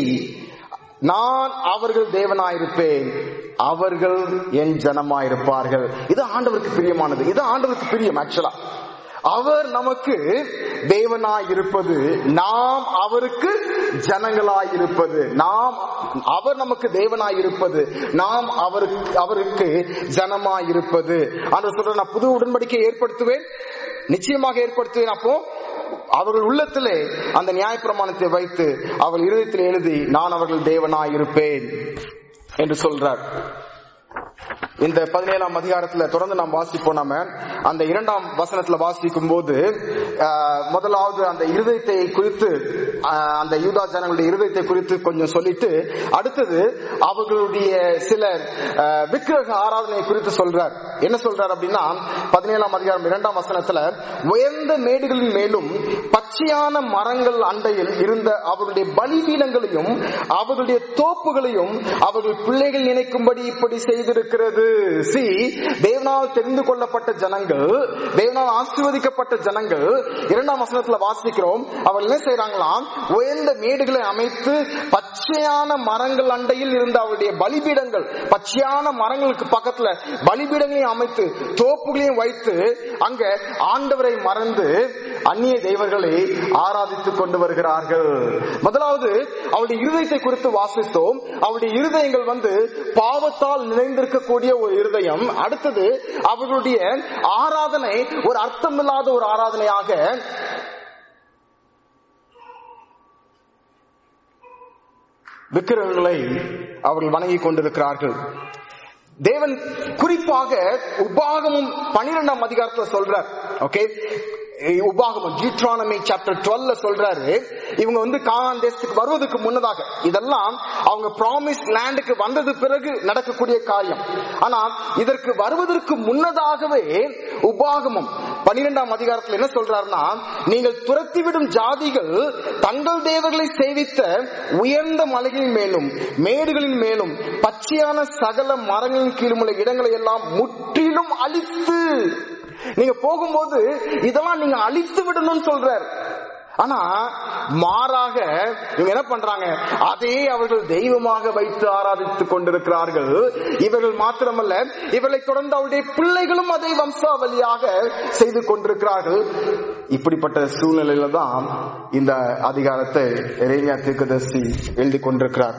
Speaker 2: நான் அவர்கள் தேவனாயிருப்பேன் அவர்கள் என் ஜனமாயிருப்பார்கள் இது ஆண்டவருக்கு பிரியமானது இது ஆண்டவருக்கு பிரியம் ஆக்சுவலா அவர் நமக்கு தேவனாய் இருப்பது நாம் அவருக்கு ஜனங்களாய் இருப்பது நாம் அவர் நமக்கு தேவனாய் இருப்பது நாம் அவருக்கு அவருக்கு ஜனமாய் இருப்பது அந்த சொல்ற நான் புது உடன்படிக்கை ஏற்படுத்துவேன் நிச்சயமாக ஏற்படுத்துவேன் அப்போ அவர்கள் உள்ளத்திலே அந்த நியாயப்பிரமாணத்தை வைத்து அவர்கள் இருதயத்தில் எழுதி நான் அவர்கள் தேவனாய் இருப்பேன் என்று சொல்றார் இந்த பதினேழாம் அதிகாரத்துல தொடர்ந்து நாம் வாசிப்போம் நாம அந்த இரண்டாம் வசனத்துல வாசிக்கும் போது ஆஹ், முதலாவது அந்த இருதயத்தை குறித்து ஆஹ், அந்த யூதா ஜனங்களுடைய இருதயத்தை குறித்து கொஞ்சம் சொல்லிட்டு அடுத்தது அவர்களுடைய சில ஆஹ், விக்கிரக ஆராதனை குறித்து சொல்றார் என்ன சொல்றார் அப்படின்னா பதினேழாம் அதிகாரம் இரண்டாம் வசனத்துல உயர்ந்த மேடுகளின் மேலும் பச்சையான மரங்கள் அண்டையில் இருந்த அவர்களுடைய பலிபீடங்களையும் அவர்களுடைய தோப்புகளையும் அவர்கள் பிள்ளைகள் நினைக்கும்படி இப்படி செய்திருக்கிறது சி தேவனால் தெரிந்து கொள்ளப்பட்ட ஜனங்கள் தேவனால் ஆசீர்வதிக்கப்பட்ட ஜனங்கள் இரண்டாம் வசனத்துல வாசிக்கிறோம் அவர்கள் என்ன செய்யறாங்களாம் உயர்ந்த மேடுகளை அமைத்து பச்சையான மரங்கள் அண்டையில் இருந்த அவருடைய பலிபீடங்கள் பச்சையான மரங்களுக்கு பக்கத்துல பலிபீடங்களையும் அமைத்து தோப்புகளையும் வைத்து அங்க ஆண்டவரை மறந்து அந்நிய தெய்வங்களை ஆராதித்துக் கொண்டு வருகிறார்கள் முதலாவது அவருடைய இருதயத்தை குறித்து வாசித்தோம் அவருடைய இருதயங்கள் வந்து பாவத்தால் நிறைந்திருக்கக்கூடிய ஒரு இருதயம் அடுத்தது அவர்களுடைய ஆராதனை ஒரு அர்த்தமில்லாத ஒரு ஆராதனையாக விக்கிரகங்களை அவர்கள் வணங்கிக் கொண்டிருக்கிறார்கள் தேவன் குறிப்பாக உபாகமும் பனிரெண்டாம் அதிகாரத்துல சொல்றார் ஓகே உபாகமம் ஜீட்ரானமி சாப்டர் டுவெல்ல சொல்றாரு இவங்க வந்து கானான் தேசத்துக்கு வருவதற்கு முன்னதாக இதெல்லாம் அவங்க ப்ராமிஸ் லேண்டுக்கு வந்தது பிறகு நடக்கக்கூடிய காரியம் ஆனா இதற்கு வருவதற்கு முன்னதாகவே உபாகமம் பனிரெண்டாம் அதிகாரத்தில் என்ன சொல்றாருன்னா நீங்கள் துரத்திவிடும் ஜாதிகள் தங்கள் தேவர்களை சேவித்த உயர்ந்த மலைகளின் மேலும் மேடுகளின் மேலும் பச்சையான சகல மரங்களின் கீழுமுள்ள இடங்களை எல்லாம் முற்றிலும் அழித்து நீங்க போகும்போது இதெல்லாம் நீங்க அழித்து விடணும்னு சொல்றார் ஆனா மாறாக இவங்க என்ன பண்றாங்க அதே அவர்கள் தெய்வமாக வைத்து ஆராதித்துக் கொண்டிருக்கிறார்கள் இவர்கள் மாத்திரமல்ல இவர்களை தொடர்ந்து அவருடைய பிள்ளைகளும் அதை வம்சாவளியாக செய்து கொண்டிருக்கிறார்கள் இப்படிப்பட்ட சூழ்நிலையில தான் இந்த அதிகாரத்தை எரேமியா தீர்க்கதர்சி எழுதி கொண்டிருக்கிறார்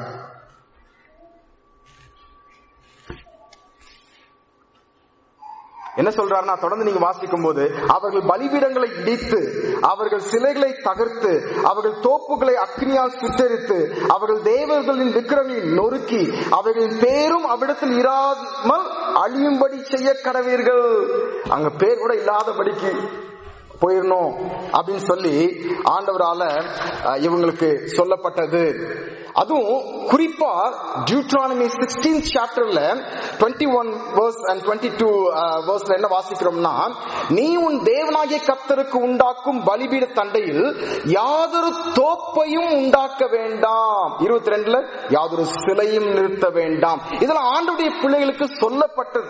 Speaker 2: என்ன சொல்றாருன்னா தொடர்ந்து நீங்க வாசிக்கும் போது அவர்கள் பலிபீடங்களை இடித்து அவர்கள் சிலைகளை தகர்த்து அவர்கள் தோப்புகளை அக்னியால் சுட்டரித்து அவர்கள் தேவர்களின் விக்கிரங்களை நொறுக்கி அவர்களின் பேரும் அவ்விடத்தில் இராமல் அழியும்படி செய்ய கடவீர்கள் அங்க பேர் கூட இல்லாதபடிக்கு போயிடணும் அப்படின்னு சொல்லி ஆண்டவரால அஹ், இவங்களுக்கு சொல்லப்பட்டது அதுவும் குறிப்பா டியூட்ரானமி சிக்ஸ்டீன் சாப்டர்ல twenty one verse and twenty two வேர்ஸ்ல என்ன வாசிக்கிறோம்னா நீ உன் தேவனாகிய கர்த்தருக்கு உண்டாக்கும் பலிபீட தண்டையில் யாதொரு தோப்பையும் உண்டாக்க வேண்டாம் இருபத்தி ரெண்டுல யாதொரு சிலையும் நிறுத்த வேண்டாம் இதெல்லாம் ஆண்டுடைய பிள்ளைகளுக்கு சொல்லப்பட்டது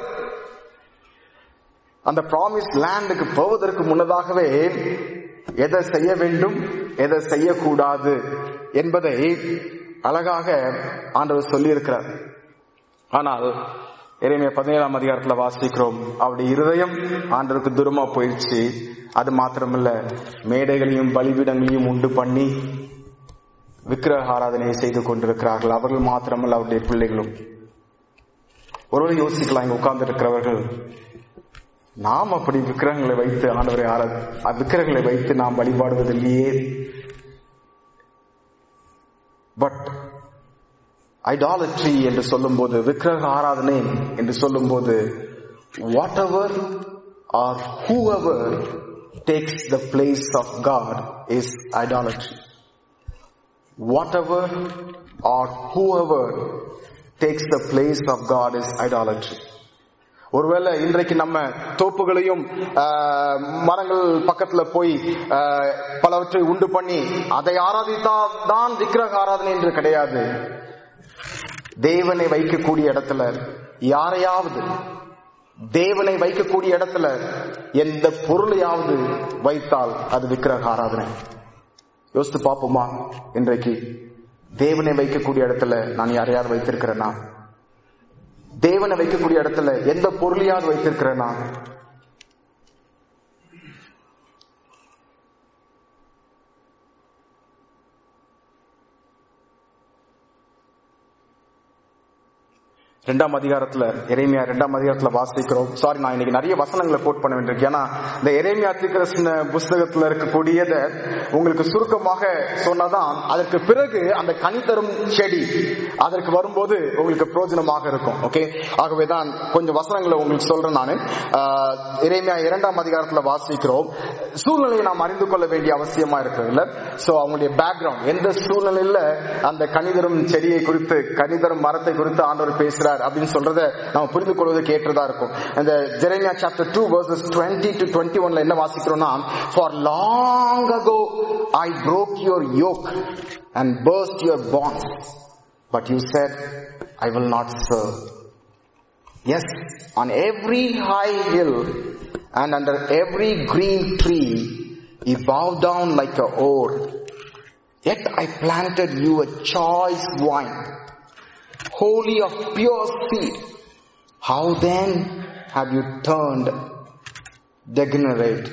Speaker 2: அந்த ப்ராமிஸ் லேண்டுக்கு போவதற்கு முன்னதாகவே எதை செய்ய வேண்டும் எதை செய்யக்கூடாது என்பதை அழகாக ஆண்டவர் சொல்லியிருக்கிறார் ஆனால் இறைமைய பதினேழாம் அதிகாரத்துல வாசிக்கிறோம் அவருடைய இருதயம் ஆண்டவருக்கு தூரமா போயிடுச்சு அது மாத்திரமல்ல மேடைகளையும் பலிபீடங்களையும் உண்டு பண்ணி விக்கிரக ஆராதனையை செய்து கொண்டிருக்கிறார்கள் அவர்கள் மாத்திரமல்ல அவருடைய பிள்ளைகளும் ஒருவரை யோசிக்கலாம் இங்க உட்கார்ந்து இருக்கிறவர்கள் நாம் அப்படி விக்கிரகங்களை வைத்து ஆண்டவரை ஆரா விக்கிரகங்களை வைத்து நாம் வழிபாடுவதில்லையே பட் ஐடாலட்ரி என்று சொல்லும்போது விக்கிரக ஆராதனை என்று சொல்லும்போது whatever or whoever takes the place of God is idolatry whatever or whoever takes the place of God is idolatry ஒருவேளை இன்றைக்கு நம்ம தோப்புகளையும் ஆஹ், மரங்கள் பக்கத்துல போய் ஆஹ், பலவற்றை உண்டு பண்ணி அதை ஆராதித்தால் தான் விக்கிரக ஆராதனை என்று கிடையாது தேவனை வைக்கக்கூடிய இடத்துல யாரையாவது தேவனை வைக்கக்கூடிய இடத்துல எந்த பொருளையாவது வைத்தால் அது விக்கிரக ஆராதனை யோசித்து பார்ப்போமா இன்றைக்கு தேவனை வைக்கக்கூடிய இடத்துல நான் யாரையாவது வைத்திருக்கிறேனா தேவனை வைக்கக்கூடிய இடத்துல எந்த பொருளையாவது வைத்திருக்கிறேனா ரெண்டாம் அதிகாரத்துல எரேமியா ரெண்டாம் அதிகாரத்துல வாசிக்கிறோம் சாரி நான் இன்னைக்கு நிறைய வசனங்களை கோட் பண்ண வேண்டியிருக்கு ஏன்னா இந்த எரேமியா தீர்க்கதரிசன புஸ்தகத்துல இருக்கக்கூடியத உங்களுக்கு சுருக்கமாக சொன்னதான் அதற்கு பிறகு அந்த கனி தரும் செடி அதற்கு வரும்போது உங்களுக்கு பிரயோஜனமாக இருக்கும் ஓகே ஆகவேதான் கொஞ்சம் வசனங்களை உங்களுக்கு சொல்றேன் நான் எரேமியா இரண்டாம் அதிகாரத்துல வாசிக்கிறோம் சூழ்நிலையை நாம் அறிந்து கொள்ள வேண்டிய அவசியமா இருக்கிறது இல்ல சோ அவங்களுடைய பேக்ரவுண்ட் எந்த சூழ்நிலையில அந்த கனிதரும் செடியை குறித்து கனிதரும் மரத்தை குறித்து ஆண்டவர் பேசுறார் அப்படின்னு சொல்றத நம்ம புரிந்து கொள்வதற்கு ஏற்றதா இருக்கும் அந்த Jeremiah chapter two verses twenty to twenty ஒன்ல என்ன வாசிக்கிறோம்னா for long ago I broke your yoke and burst your bonds but you said i will not serve Yes, on every high hill and under every green tree, he bowed down like a oar. Yet I planted you a choice vine, wholly of pure seed. How then have you turned degenerate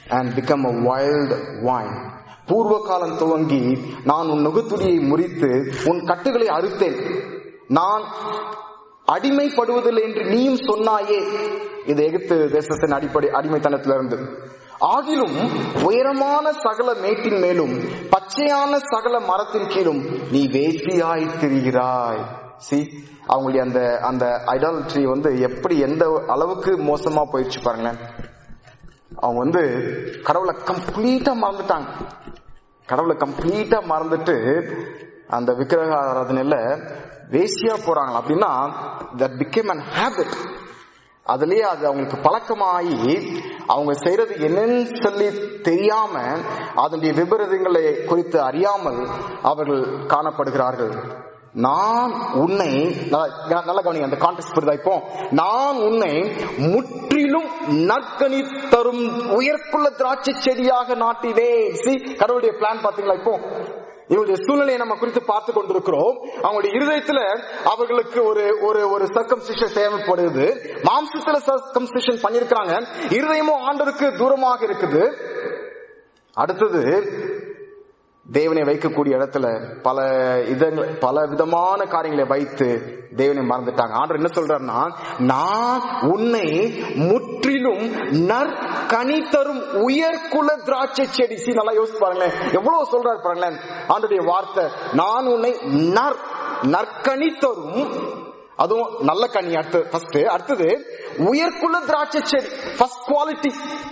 Speaker 2: and become a wild wine. பூர்வ காலம் துவங்கி நான் உன் நுகத்துடியை முறித்து உன் கட்டுகளை அறுத்தேன் நான் அடிமைப்படுவதில்லை என்று நீயும் சொன்னாயே இது எகிப்து தேசத்தின் அடிப்படை அடிமைத்தனத்திலிருந்து ஆகிலும் உயரமான சகல மேட்டின் மேலும் பச்சையான சகல மரத்தின் கீழும் நீ வேசியாய் திரிகிறாய் சி அவங்களுடைய அந்த அந்த ஐடாலட்ரி வந்து எப்படி எந்த அளவுக்கு மோசமா போயிடுச்சு பாருங்களேன் அவங்க வந்து கடவுளை கம்ப்ளீட்டா மறந்துட்டாங்க கடவுளை கம்ப்ளீட்டா மறந்துட்டு அந்த விக்கிரக ஆராதனையில வேசியா போறாங்களா அப்படின்னா தட் பிகேம் அன் ஹேபிட் அதுலயே அது அவங்களுக்கு பழக்கமாகி அவங்க செய்யறது என்னன்னு சொல்லி தெரியாம அதனுடைய விபரீதங்களை குறித்து அறியாமல் அவர்கள் காணப்படுகிறார்கள் நான் உன்னை நல்லா நல்லா கவனிங்க அந்த கான்டெக்ட் புரிதா இப்போ நான் உன்னை முற்றிலும் நற்கனி தரும் உயர்க்குள்ள திராட்சை செடியாக நாட்டினேன் சி கடவுளுடைய பிளான் பாத்தீங்களா இப்போ இவருடைய சூழ்நிலையை நம்ம குறித்து பார்த்து கொண்டிருக்கிறோம் அவங்களுடைய இருதயத்துல அவர்களுக்கு ஒரு ஒரு ஒரு சர்க்கம்சிஷன் தேவைப்படுது மாம்சத்துல சர்க்கம்சிஷன் பண்ணிருக்கிறாங்க இருதயமும் ஆண்டருக்கு தூரமாக இருக்குது அடுத்தது தேவனை வைக்கக்கூடிய இடத்துல பல இதங்கள் பல விதமான காரியங்களை வைத்து தேவனை மறந்துட்டாங்க ஆண்டர் என்ன சொல்றாருன்னா நான் உன்னை முற்றிலும் நற்கனி தரும் உயர்குல திராட்சை செடி சி நல்லா யோசிச்சு பாருங்களேன் எவ்வளவு சொல்றாரு பாருங்களேன் ஆண்டுடைய வார்த்தை நான் உன்னை நற் நற்கனி தரும் அதுவும் நல்ல கனி அடுத்து ஃபர்ஸ்ட் அடுத்தது உயர்குல திராட்சை செடி first quality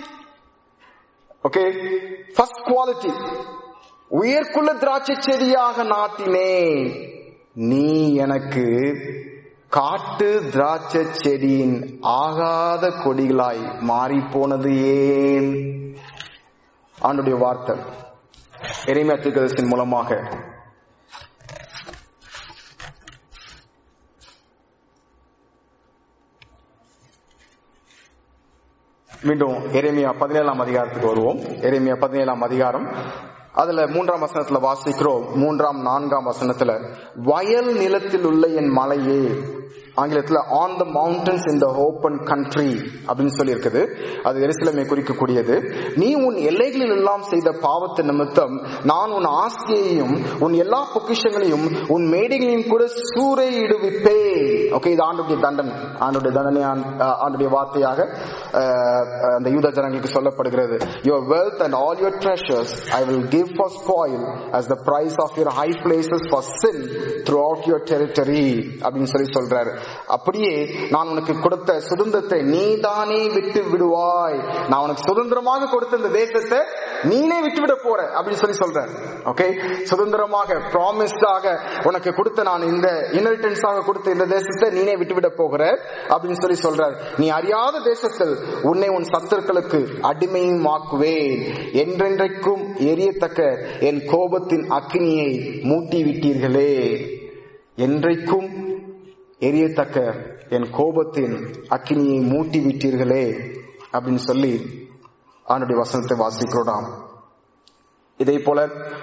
Speaker 2: okay first quality உயர்குள்ள திராட்சை செடியாக நாட்டினேன் நீ எனக்கு காட்டு திராட்சை செடியின் ஆகாத கொடிகளாய் மாறி போனது ஏன் ஆண்டுடைய வார்த்தை எரிமையா தீர்க்கதரிசியின் மூலமாக மீண்டும் எரேமியா பதினேழாம் அதிகாரத்துக்கு வருவோம் எரேமியா பதினேழாம் அதிகாரம் அதுல மூன்றாம் வசனத்துல வாசிக்கிறோம் மூன்றாம் நான்காம் வசனத்துல வயல் நிலத்தில் உள்ள என் மலையே ஆங்கிலத்துல on the mountains in the open country அப்படின்னு சொல்லி இருக்குது அது எருசலமை குறிக்கக்கூடியது நீ உன் எல்லைகளில் எல்லாம் செய்த பாவத்து நிமித்தம் நான் உன் ஆஸ்தியையும் உன் எல்லா பொக்கிஷங்களையும் உன் மேடைகளையும் கூட சூறையிடுவிப்பே ஓகே இது ஆண்டுடைய தண்டனை ஆண்டுடைய தண்டனை ஆண்டுடைய வார்த்தையாக அந்த யூத ஜனங்களுக்கு சொல்லப்படுகிறது your wealth and all your treasures I will give for spoil as the price of your high places for sin throughout your territory அப்படின்னு சொல்லி சொல்றாரு அப்படியே நான் உனக்கு கொடுத்த சுதந்திரத்தை நீதானே விட்டு விடுவாய் நான் உனக்கு சுதந்திரமாக கொடுத்த இந்த தேசத்தை நீனே விட்டுவிட போற அப்படின்னு சொல்லி சொல்றாரு ஓகே சுதந்திரமாக ப்ராமிஸ்டாக உனக்கு கொடுத்த நான் இந்த இன்ஹெரிட்டன்ஸாக கொடுத்த இந்த தேசத்தை நீனே விட்டுவிட போகிற அப்படின்னு சொல்லி சொல்றாரு நீ அறியாத தேசத்தில் உன்னை உன் சத்துருக்களுக்கு அடிமையும் ஆக்குவேன் என்றென்றைக்கும் எரியத்தக்க என் கோபத்தின் அக்னியை மூட்டி விட்டீர்களே என்றைக்கும் எரியத்தக்க என் கோபத்தின் அக்கினியை மூட்டி விட்டீர்களே அப்படின்னு சொல்லி அவனுடைய வசனத்தை வாசிக்கிறோம் இதே போல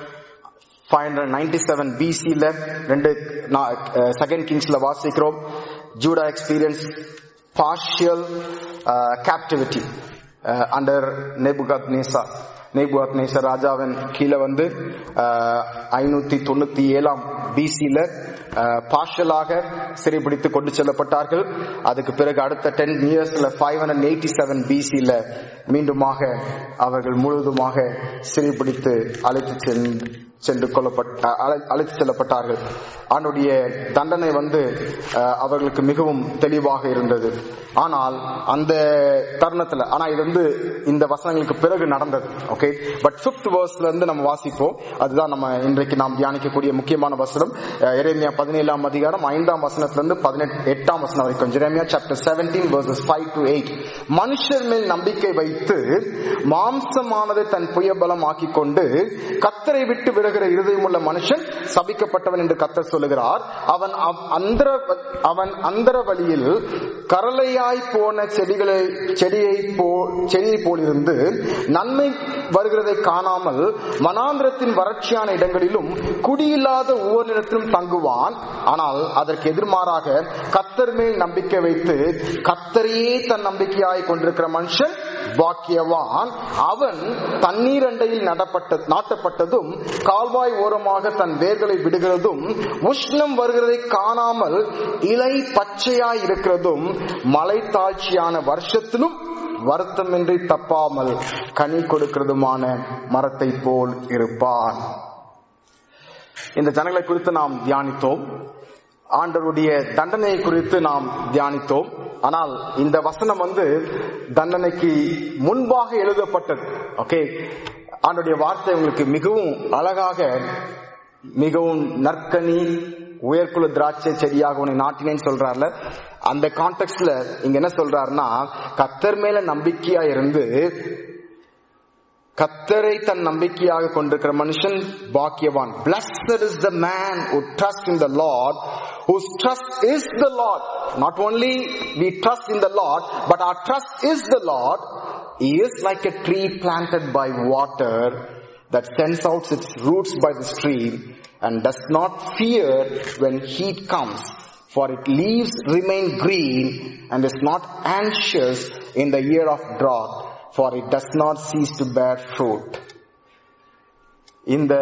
Speaker 2: ஃபைவ் ஹண்ட்ரட் நைன்டி செவன் பிசில ரெண்டு செகண்ட் கிங்ஸ்ல வாசிக்கிறோம் Judah experience partial captivity under Nebuchadnezzar Nebuchadnezzar ராஜாவின் கீழே வந்து ஐநூத்தி தொண்ணூத்தி ஏழாம் பிசில பார்ஷலாக சிறைபிடித்து கொண்டு செல்லப்பட்டார்கள் அதுக்கு பிறகு அடுத்த டென் இயர்ஸ்ல ஃபைவ் ஹண்ட்ரட் எயிட்டி செவன் பிசில மீண்டுமாக அவர்கள் முழுவதுமாக சிறைபிடித்து அழைத்து சென்று சென்று கொல்லப்பட்ட அழைத்து செல்லப்பட்டார்கள் அவனுடைய தண்டனை வந்து அவர்களுக்கு மிகவும் தெளிவாக இருந்தது ஆனால் அந்த தருணத்துல ஆனா இது வந்து இந்த வசனங்களுக்கு பிறகு நடந்தது ஓகே பட் பிப்த் வேர்ஸ்ல இருந்து நம்ம வாசிப்போம் அதுதான் நம்ம இன்றைக்கு நாம் தியானிக்கக்கூடிய முக்கியமான வசனம் எரேமியா பதினேழாம் அதிகாரம் ஐந்தாம் வசனத்துல இருந்து பதினெட்டு எட்டாம் வசனம் வரைக்கும் Jeremiah chapter seventeen verses five to eight மனுஷர் மேல் நம்பிக்கை வைத்து மாம்சமானதை தன் புயபலம் ஆக்கி கொண்டு கத்தரை விட்டு விடுகிற இருதயமுள்ள மனுஷன் சபிக்கப்பட்டவன் என்று கத்தர் சொல்லுகிறார் அவன் அந்தர அவன் அந்தர வழியில் கரலையாய் போன செடிகளை செடியை போ செடியை போலிருந்து நன்மை வருகிறதை காணாமல் மனாந்திரத்தின் வறட்சியான இடங்களிலும் குடியில்லாத ஒவ்வொரு இடத்திலும் தங்குவான் ஆனால் அதற்கு எதிர்மாறாக கத்தர் மேல் நம்பிக்கை வைத்து கத்தரையே தன் நம்பிக்கையாய் கொண்டிருக்கிற மனுஷன் பாக்கியவான் அவன் தண்ணீர் அண்டையில் நடப்பட்ட நாட்டப்பட்டதும் கால்வாய் ஓரமாக தன் வேர்களை விடுகிறதும் உஷ்ணம் வருகிறதை காணாமல் இலை பச்சையாய் இருக்கிறதும் மலை தாழ்ச்சியான வருஷத்திலும் வருத்தமின்றி தப்பாமல் கனி கொடுக்கிறதுமான மரத்தை போல் இருப்பான் இந்த ஜனங்களை குறித்து நாம் தியானித்தோம் ஆண்டவருடைய தண்டனை குறித்து நாம் தியானித்தோம் ஆனால் இந்த வசனம் வந்து தண்டனைக்கு முன்பாக எழுதப்பட்டது ஓகே ஆண்டுடைய வார்த்தை உங்களுக்கு மிகவும் அழகாக மிகவும் நற்கனி உயர்குல திராட்சை செடியாக உன்னை நாட்டினேன்னு சொல்றாருல அந்த கான்டெக்ட்ல இங்க என்ன சொல்றாருன்னா கத்தர் மேல நம்பிக்கையா இருந்து கத்தரை தன் நம்பிக்கையாக கொண்டிருக்கிற மனுஷன் பாக்கியவான் blessed is the man who trusts in the lord whose trust is the lord not only we trust in the lord but our trust is the lord he is like a tree planted by water that sends out its roots by the stream and does not fear when heat comes for its leaves remain green and is not anxious in the year of drought for it does not cease to bear fruit இந்த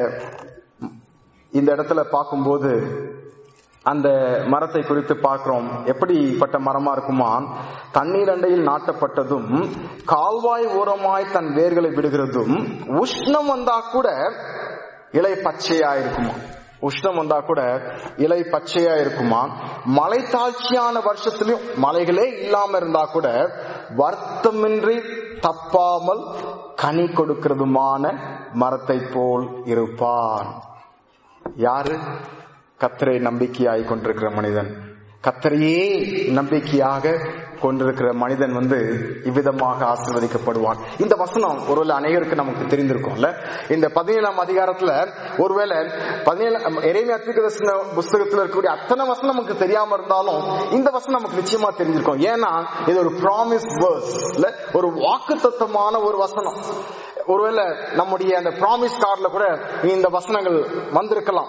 Speaker 2: இந்த இடத்துல பார்க்கும்போது அந்த மரத்தை குறித்து பார்க்கிறோம் எப்படிப்பட்ட மரமா இருக்குமா தண்ணீர் அண்டையில் நாட்டப்பட்டதும் கால்வாய் ஓரமாய் தன் வேர்களை விடுகிறதும் உஷ்ணம் வந்தா கூட இலை பச்சையா இருக்குமா உஷ்ணம் வந்தா கூட இலை பச்சையா இருக்குமா மலை தாழ்ச்சியான வருஷத்திலும் மலைகளே இல்லாம இருந்தா கூட வருத்தமின்றி தப்பாமல் கனி கொடுக்கிறதுமான மரத்தை போல் இருப்பான் யாரு கத்தரை நம்பிக்கையாய் கொண்டிருக்கிற மனிதன் கத்தரையே நம்பிக்கையாக கொண்டிருக்கிற மனிதன் வந்து இவ்விதமாக ஆசிர்வதிக்கப்படுவான் இந்த வசனம் ஒருவேளை அநேகருக்கு நமக்கு தெரிந்திருக்கும்ல இந்த பதினேழாம் அதிகாரத்துல ஒருவேளை பதினேழு எரேமியா தீர்க்கதரிசன புஸ்தகத்துல இருக்கக்கூடிய அத்தனை வசனம் நமக்கு தெரியாம இருந்தாலும் இந்த வசனம் நமக்கு நிச்சயமா தெரிஞ்சிருக்கும் ஏன்னா இது ஒரு ப்ராமிஸ் வேர்ஸ் இல்ல ஒரு வாக்கு ஒரு வசனம் ஒருவேளை நம்முடைய அந்த ப்ராமிஸ் கார்டுல கூட இந்த வசனங்கள் வந்திருக்கலாம்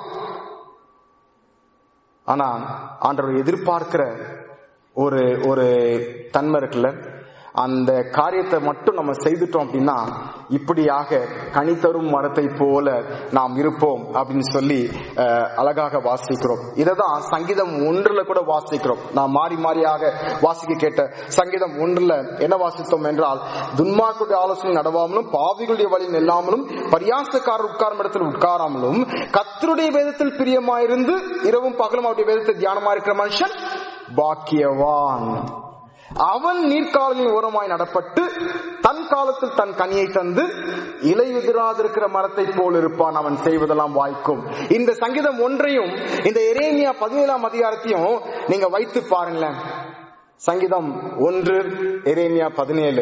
Speaker 2: ஆனா ஆண்டவர் எதிர்பார்க்கிற ஒரு ஒரு தன்மை இருக்குல்ல அந்த காரியத்தை மட்டும் நம்ம செய்துட்டோம் அப்படின்னா இப்படியாக கனி தரும் மரத்தை போல நாம் இருப்போம் அப்படின்னு சொல்லி அஹ், அழகாக வாசிக்கிறோம் இததான் சங்கீதம் ஒன்றுல கூட வாசிக்கிறோம் நாம் மாறி மாறியாக வாசிக்க கேட்ட சங்கீதம் ஒன்றுல என்ன வாசித்தோம் என்றால் துன்மார்க்குடைய ஆலோசனை நடவாமலும் பாவிகளுடைய வழி நெல்லாமலும் பரியாசக்காரர் உட்காரும் இடத்தில் உட்காராமலும் கத்தருடைய வேதத்தில் பிரியமாயிருந்து இரவும் பகலும் அவருடைய வேதத்தை தியானமா இருக்கிற மனுஷன் பாக்கியவான் அவன் நீர்க்காலின் ஓரமாய் நடப்பட்டு தன் காலத்தில் தன் கனியை தந்து இலை உதிராதிருக்கிற மரத்தை போல் இருப்பான் அவன் செய்வதெல்லாம் வாய்க்கும் இந்த சங்கீதம் ஒன்றையும் இந்த எரேமியா பதினேழாம் அதிகாரத்தையும் நீங்க வைத்து பாருங்களேன் சங்கீதம் ஒன்று எரேமியா பதினேழு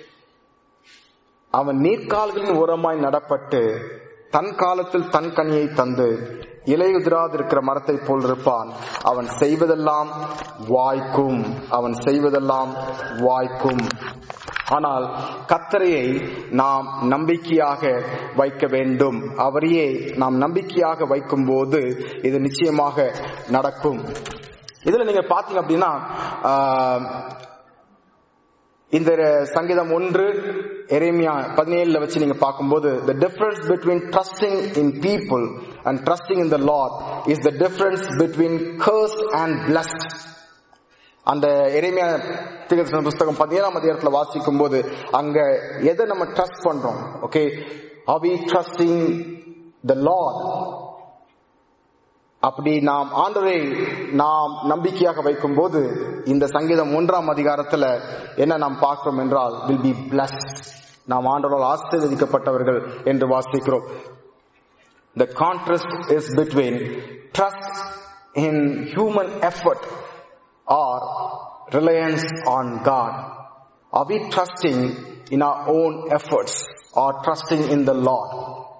Speaker 2: அவன் நீர்க்கால்களின் ஓரமாய் நடப்பட்டு தன் காலத்தில் தன் கனியை தந்து இலையுதிராதிருக்கிற மரத்தை போல் இருப்பான் அவன் செய்வதெல்லாம் வாய்க்கும் அவன் செய்வதெல்லாம் வாய்க்கும் ஆனால் கத்தரையை நாம் நம்பிக்கையாக வைக்க வேண்டும் அவரையே நாம் நம்பிக்கையாக வைக்கும் போது இது நிச்சயமாக நடக்கும் இதுல நீங்க பாத்தீங்க அப்படின்னா ஆஹ், இந்த சங்கீதம் ஒன்று எரேமியா பதினேழுல வச்சு நீங்க பார்க்கும்போது the difference between trusting in people and trusting in the Lord is the difference between cursed and blessed அந்த எரேமியா தீர்க்கதரிசன புஸ்தகம் பதினேழாம் அதிகாரத்துல வாசிக்கும் போது அங்க எதை நம்ம ட்ரஸ்ட் பண்றோம் okay are we trusting the Lord அப்படி நாம் ஆண்டவரை நாம் நம்பிக்கையாக வைக்கும் போது இந்த சங்கீதம் ஒன்றாம் அதிகாரத்துல என்ன நாம் பார்க்கிறோம் என்றால் வில் பி blessed நாம் ஆண்டவரால் ஆசீர்வதிக்கப்பட்டவர்கள் என்று வாசிக்கிறோம் the contrast is between trust in human effort or reliance on God are we trusting in our own efforts or trusting in the Lord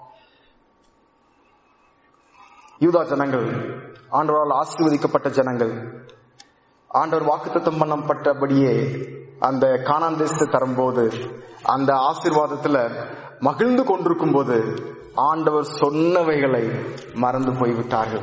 Speaker 2: யூதா ஜனங்கள் ஆண்டவரால் ஆசீர்வதிக்கப்பட்ட ஜனங்கள் ஆண்டவர் வாக்குத்தத்தம் பண்ணப்பட்டபடியே அந்த கானான் தேசத்தை தரும்போது அந்த ஆசீர்வாதத்துல மகிழ்ந்து கொண்டிருக்கும் போது ஆண்டவர் சொன்னவைகளை மறந்து போய்விட்டார்கள்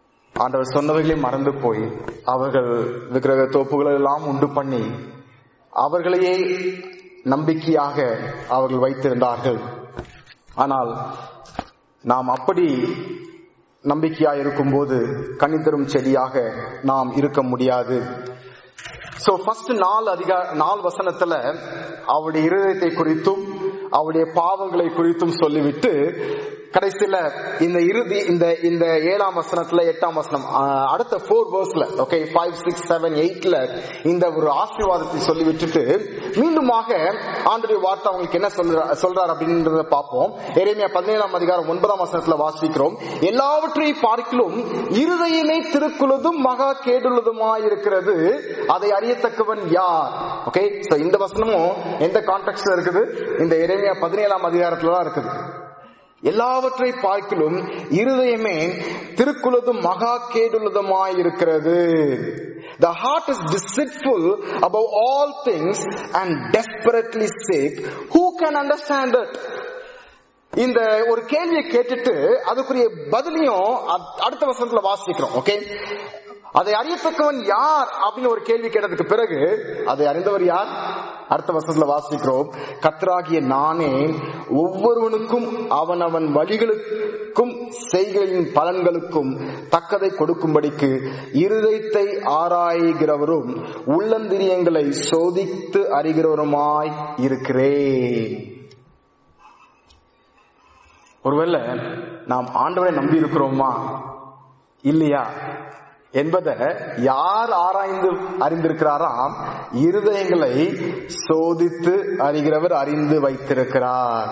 Speaker 2: ஆண்டவர் சொன்னவைகளை மறந்து போய் அவர்கள் விக்கிரக தோப்புகளை எல்லாம் உண்டு பண்ணி அவர்களையே நம்பிக்கையாக அவர்கள் வைத்திருந்தார்கள் ஆனால் நாம் அப்படி நம்பிக்கையாக இருக்கும்போது கனிதரும் செடியாக நாம் இருக்க முடியாது சோ ஃபர்ஸ்ட் நாலு அதிகா நாலு வசனத்துல அவருடைய இருதயத்தை குறித்தும் அவருடைய பாவங்களை குறித்தும் சொல்லிவிட்டு கடைசியில இந்த இறுதி இந்த இந்த ஏழாம் வசனத்துல எட்டாம் வசனம் ஆஹ், அடுத்த ஃபோர் வேர்ஸ்ல ஓகே ஃபைவ் சிக்ஸ் செவன் எயிட்ல இந்த ஒரு ஆசீர்வாதத்தை சொல்லி விட்டுட்டு மீண்டுமாக ஆண்டுடைய வார்த்தை அவங்களுக்கு என்ன சொல்ற சொல்றார் அப்படின்றத பார்ப்போம் எரேமியா பதினேழாம் அதிகாரம் ஒன்பதாம் வசனத்துல வாசிக்கிறோம் எல்லாவற்றையும் பார்க்கிலும் இருதயமே திருக்குள்ளதும் மகா கேடுள்ளதுமாய் இருக்கிறது அதை அறியத்தக்கவன் யார் ஓகே சோ இந்த வசனமும் எந்த கான்டெக்ட்ல இருக்குது இந்த எரேமியா பதினேழாம் அதிகாரத்துல தான் இருக்குது எல்லாவற்றை பார்க்கிலும் இருதயமே திருக்குள்ளதும் மகா கேடுள்ளதுமாய் இருக்கிறது The heart is deceitful above all things and desperately sick. Who can understand it? இந்த ஒரு கேள்வியை கேட்டுட்டு அதுக்குரிய பதிலையும் அ- அடுத்த வசனத்துல வாசிக்கிறோம் ஓகே அதை அறியத்தக்கவன் யார் அப்படின்னு ஒரு கேள்வி கேட்டதுக்கு பிறகு அதை அறிந்தவர் யார் அடுத்த வசனத்துல வாசிக்கிறோம் கத்தராகிய நானே ஒவ்வொருவனுக்கும் அவனவன் வழிகளுக்கும் செய்கையின் பலன்களுக்கும் தக்கதை கொடுக்கும்படிக்கு இருதயத்தை ஆராய்கிறவரும் உள்ளந்திரியங்களை சோதித்து அறிகிறவருமாய் இருக்கிறேன் ஒருவேளை நாம் ஆண்டவரை நம்பி இருக்கிறோமா இல்லையா என்பதை யார் ஆராய்ந்து அறிந்திருக்கிறாராம் இருதயங்களை சோதித்து அறிகிறவர் அறிந்து வைத்திருக்கிறார்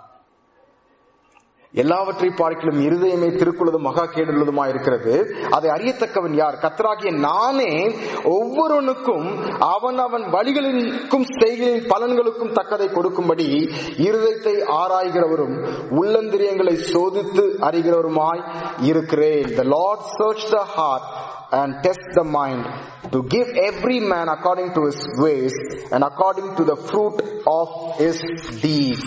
Speaker 2: எல்லாவற்றை பார்க்கிலும் இருதயமே திருக்குள்ளதும் மகா கேடுள்ளதுமா இருக்கிறது அதை அறியத்தக்கவன் யார் கத்தராகிய நானே ஒவ்வொருவனுக்கும் அவன் அவன் வழிகளுக்கும் செய்கையின் பலன்களுக்கும் தக்கதை கொடுக்கும்படி இருதயத்தை ஆராய்கிறவரும் உள்ளந்திரியங்களை சோதித்து அறிகிறவருமாய் இருக்கிறேன் the lord search the heart and test the mind to give every man according to his ways and according to the fruit of his deeds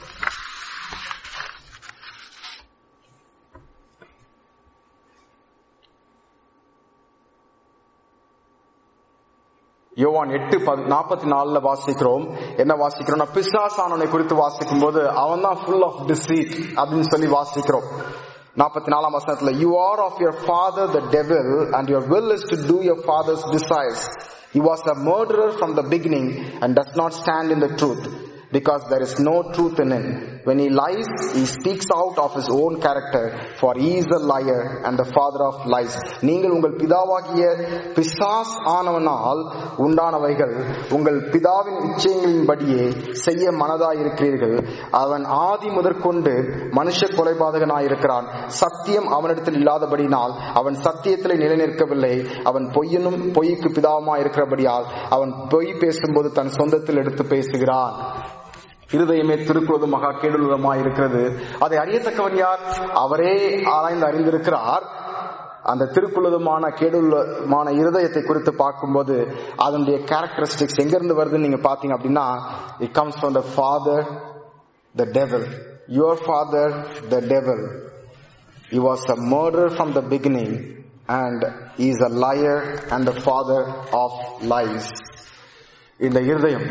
Speaker 2: யோவான் எட்டு நாற்பத்தி நாலுல வாசிக்கிறோம் என்ன வாசிக்கிறோம் பிசாசானவனை குறித்து வாசிக்கும் போது அவன் தான் ஃபுல் ஆஃப் டிசீட் அப்படின்னு சொல்லி வாசிக்கிறோம் நாற்பத்தி நாலாம் வசனத்துல you are of your father the devil and your will is to do your father's desires He was a murderer from the beginning and does not stand in the truth because there is no truth in him. When he lies, he speaks out of his own character for he is a liar and the father of lies. நீங்கள் உங்கள் பிதாவாகிய பிசாஸ் ஆனவனால் உண்டானவைகள் உங்கள் பிதாவின் இச்சைகளின்படியே செய்ய மனதாயிருக்கிறீர்கள் அவன் ஆதி முதற்கொண்டு மனுஷ கொலைபாதகனாயிருக்கிறான் சத்தியம் அவனிடத்தில் இல்லாதபடினால் அவன் சத்தியத்திலே நிலைநிற்கவில்லை அவன் பொய்யனும் பொய்க்கு பிதாவுமாய் இருக்கிறபடியால் அவன் பொய் பேசும்போது தன் சொந்தத்தில் எடுத்து பேசுகிறான் இருதயமே திருக்குள்ளதும் மகா கேடுள்ளதுமாய் இருக்கிறது அதை அறியத்தக்கவன் யார் அவரே ஆராய்ந்து அறிந்திருக்கிறார் அந்த திருக்குள்ளதுமான கேடுள்ளமான இருதயத்தை குறித்து பார்க்கும்போது அதனுடைய கேரக்டரிஸ்டிக்ஸ் எங்க இருந்து வருதுன்னு நீங்க பாத்தீங்க அப்படின்னா it comes from the father the devil your father the devil He was a murderer from the beginning and he is a liar and the father of lies. இந்த இருதயம்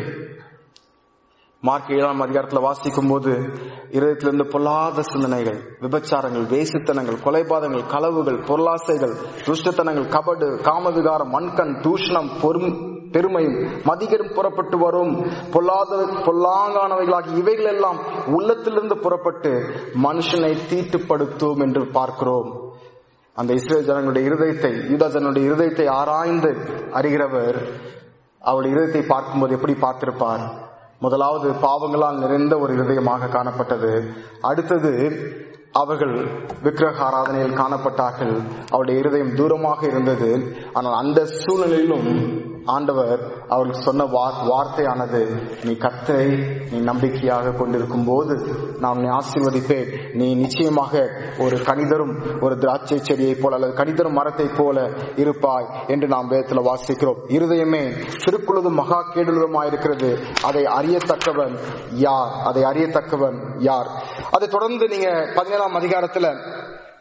Speaker 2: மார்க் ஏழாம் அதிகாரத்துல வாசிக்கும் போது இருதயத்திலிருந்து பொல்லாத சிந்தனைகள் விபச்சாரங்கள் வேசித்தனங்கள் கொலைபாதங்கள் களவுகள் பொருளாசைகள் துஷ்டத்தனங்கள் கபடு காமவிகாரம் மண்கண் தூஷணம் பொறும் பெருமையும் மதிகரும் புறப்பட்டு வரும் பொல்லாத பொல்லாங்கானவைகளாகி இவைகள் எல்லாம் உள்ளத்திலிருந்து புறப்பட்டு மனுஷனை தீட்டுப்படுத்தும் என்று பார்க்கிறோம் அந்த இஸ்ரேல் ஜனங்களுடைய இருதயத்தை யூதா ஜனங்களுடைய இருதயத்தை ஆராய்ந்து அறிகிறவர் அவருடைய இருதயத்தை பார்க்கும்போது எப்படி பார்த்திருப்பார் முதலாவது பாவங்களால் நிறைந்த ஒரு இருதயமாக காணப்பட்டது அடுத்தது அவர்கள் விக்கிரக ஆராதனையில் காணப்பட்டார்கள் அவருடைய இருதயம் தூரமாக இருந்தது ஆனால் அந்த சூழ்நிலையிலும் ஆண்டவர் அவர்களுக்கு சொன்ன வார்- வார்த்தையானது நீ கத்தரை நீ நம்பிக்கையாக கொண்டிருக்கும் போது நான் உன்னை ஆசீர்வதிப்பேன் நீ நிச்சயமாக ஒரு கணிதரும் ஒரு திராட்சை செடியைப் போல அல்லது கணிதரும் மரத்தைப் போல இருப்பாய் என்று நாம் வேதத்துல வாசிக்கிறோம் இருதயமே திருக்குள்ளதும் மகா கேடுள்ளதுமாயிருக்கிறது அதை அறியத்தக்கவன் யார் அதை அறியத்தக்கவன் யார் அதை தொடர்ந்து நீங்க பதினேழாம் அதிகாரத்துல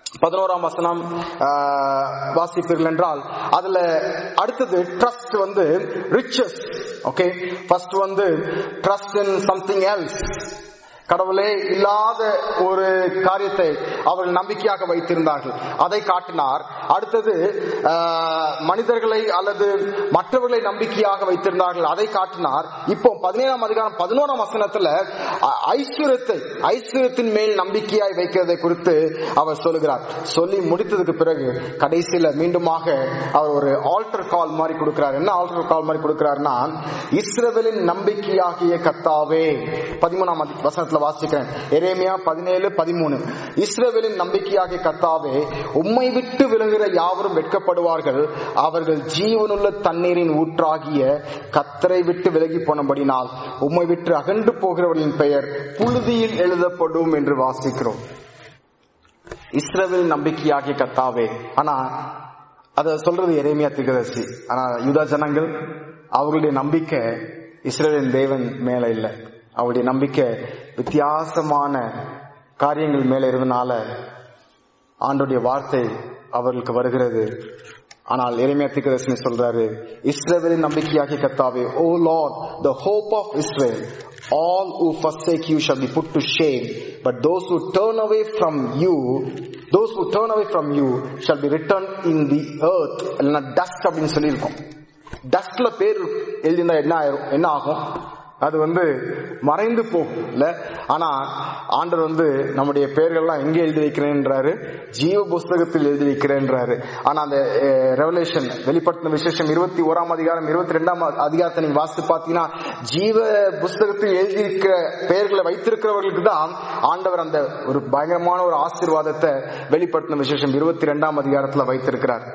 Speaker 2: பதினோராம் வசனம் ஆஹ், வாசிப்பீர்கள் என்றால் அதுல அடுத்தது ட்ரஸ்ட் வந்து ரிச்சஸ் ஓகே ஃபர்ஸ்ட் வந்து ட்ரஸ்ட் இன் சம்திங் எல்ஸ் கடவுளே இல்லாத ஒரு காரியத்தை அவர்கள் நம்பிக்கையாக வைத்திருந்தார்கள் அதை காட்டினார் அடுத்தது ஆஹ், மனிதர்களை அல்லது மற்றவர்களை நம்பிக்கையாக வைத்திருந்தார்கள் அதை காட்டினார் இப்போ பதினேழாம் அதிகாரம் பதினோராம் வசனத்துல அ- ஐஸ்வர்யத்தை ஐஸ்வர்யத்தின் மேல் நம்பிக்கையாய் வைக்கிறதை குறித்து அவர் சொல்லுகிறார் சொல்லி முடித்ததுக்கு பிறகு கடைசியில மீண்டுமாக அவர் ஒரு ஆல்டர் கால் மாதிரி கொடுக்கிறார் என்ன ஆல்டர் கால் மாதிரி கொடுக்கிறார்னா இஸ்ரவேலின் நம்பிக்கையாகிய கத்தாவே பதிமூணாம் அதி- வசனத்துல வாசிக்கிறேன் எரேமியா பதினேழு பதிமூணு இஸ்ரவேலின் நம்பிக்கையாகிய கத்தாவே உம்மை விட்டு விலகுகிற யாவரும் வெட்கப்படுவார்கள் அவர்கள் ஜீவனுள்ள தண்ணீரின் ஊற்றாகிய கத்தரை விட்டு விலகி போனபடினால் உம்மை விட்டு அகன்று போகிறவர்களின் பெயர் புழுதியில் எழுதப்படும் என்று வாசிக்கிறோம் இஸ்ரவேல் நம்பிக்கையாகிய கத்தாவே ஆனா அத சொல்றது எரேமியா திகதர்சி ஆனா யூதா ஜனங்கள் அவர்களுடைய நம்பிக்கை இஸ்ரவேலின் தேவன் மேல இல்ல அவருடைய நம்பிக்கை வித்தியாசமான காரியங்கள் மேல இருந்தனால ஆண்டுடைய வார்த்தை அவர்களுக்கு வருகிறது ஆனால் எரேமியா திகதர்சனி சொல்றாரு இஸ்ரவேலின் நம்பிக்கையாகிய கத்தாவே O Lord the hope of Israel all who forsake you shall be put to shame but those who turn away from you those who turn away from you shall be returned in the earth இல்லைன்னா dust அப்படின்னு சொல்லியிருக்கோம் டஸ்ட்ல பேர் எழுதினா என்ன ஆயிரும் என்ன ஆகும் அது வந்து மறைந்து போகும் இல்ல ஆனா ஆண்டவர் வந்து நம்முடைய பெயர்கள்லாம் எங்க எழுதி வைக்கிறேன்றாரு ஜீவ புஸ்தகத்தில் எழுதி வைக்கிறேன்றாரு ஆனா அந்த ரெவலேஷன் வெளிப்படுத்தின விசேஷம் இருபத்தி ஓராம் அதிகாரம் இருபத்தி ரெண்டாம் அதிகாரத்தை நீங்க வாசித்து பாத்தீங்கன்னா ஜீவ புஸ்தகத்தில் எழுதியிருக்கிற பெயர்களை வைத்திருக்கிறவர்களுக்கு தான் ஆண்டவர் அந்த ஒரு பயங்கரமான ஒரு ஆசீர்வாதத்தை வெளிப்படுத்தின விசேஷம் இருபத்தி ரெண்டாம் அதிகாரத்துல வைத்திருக்கிறார்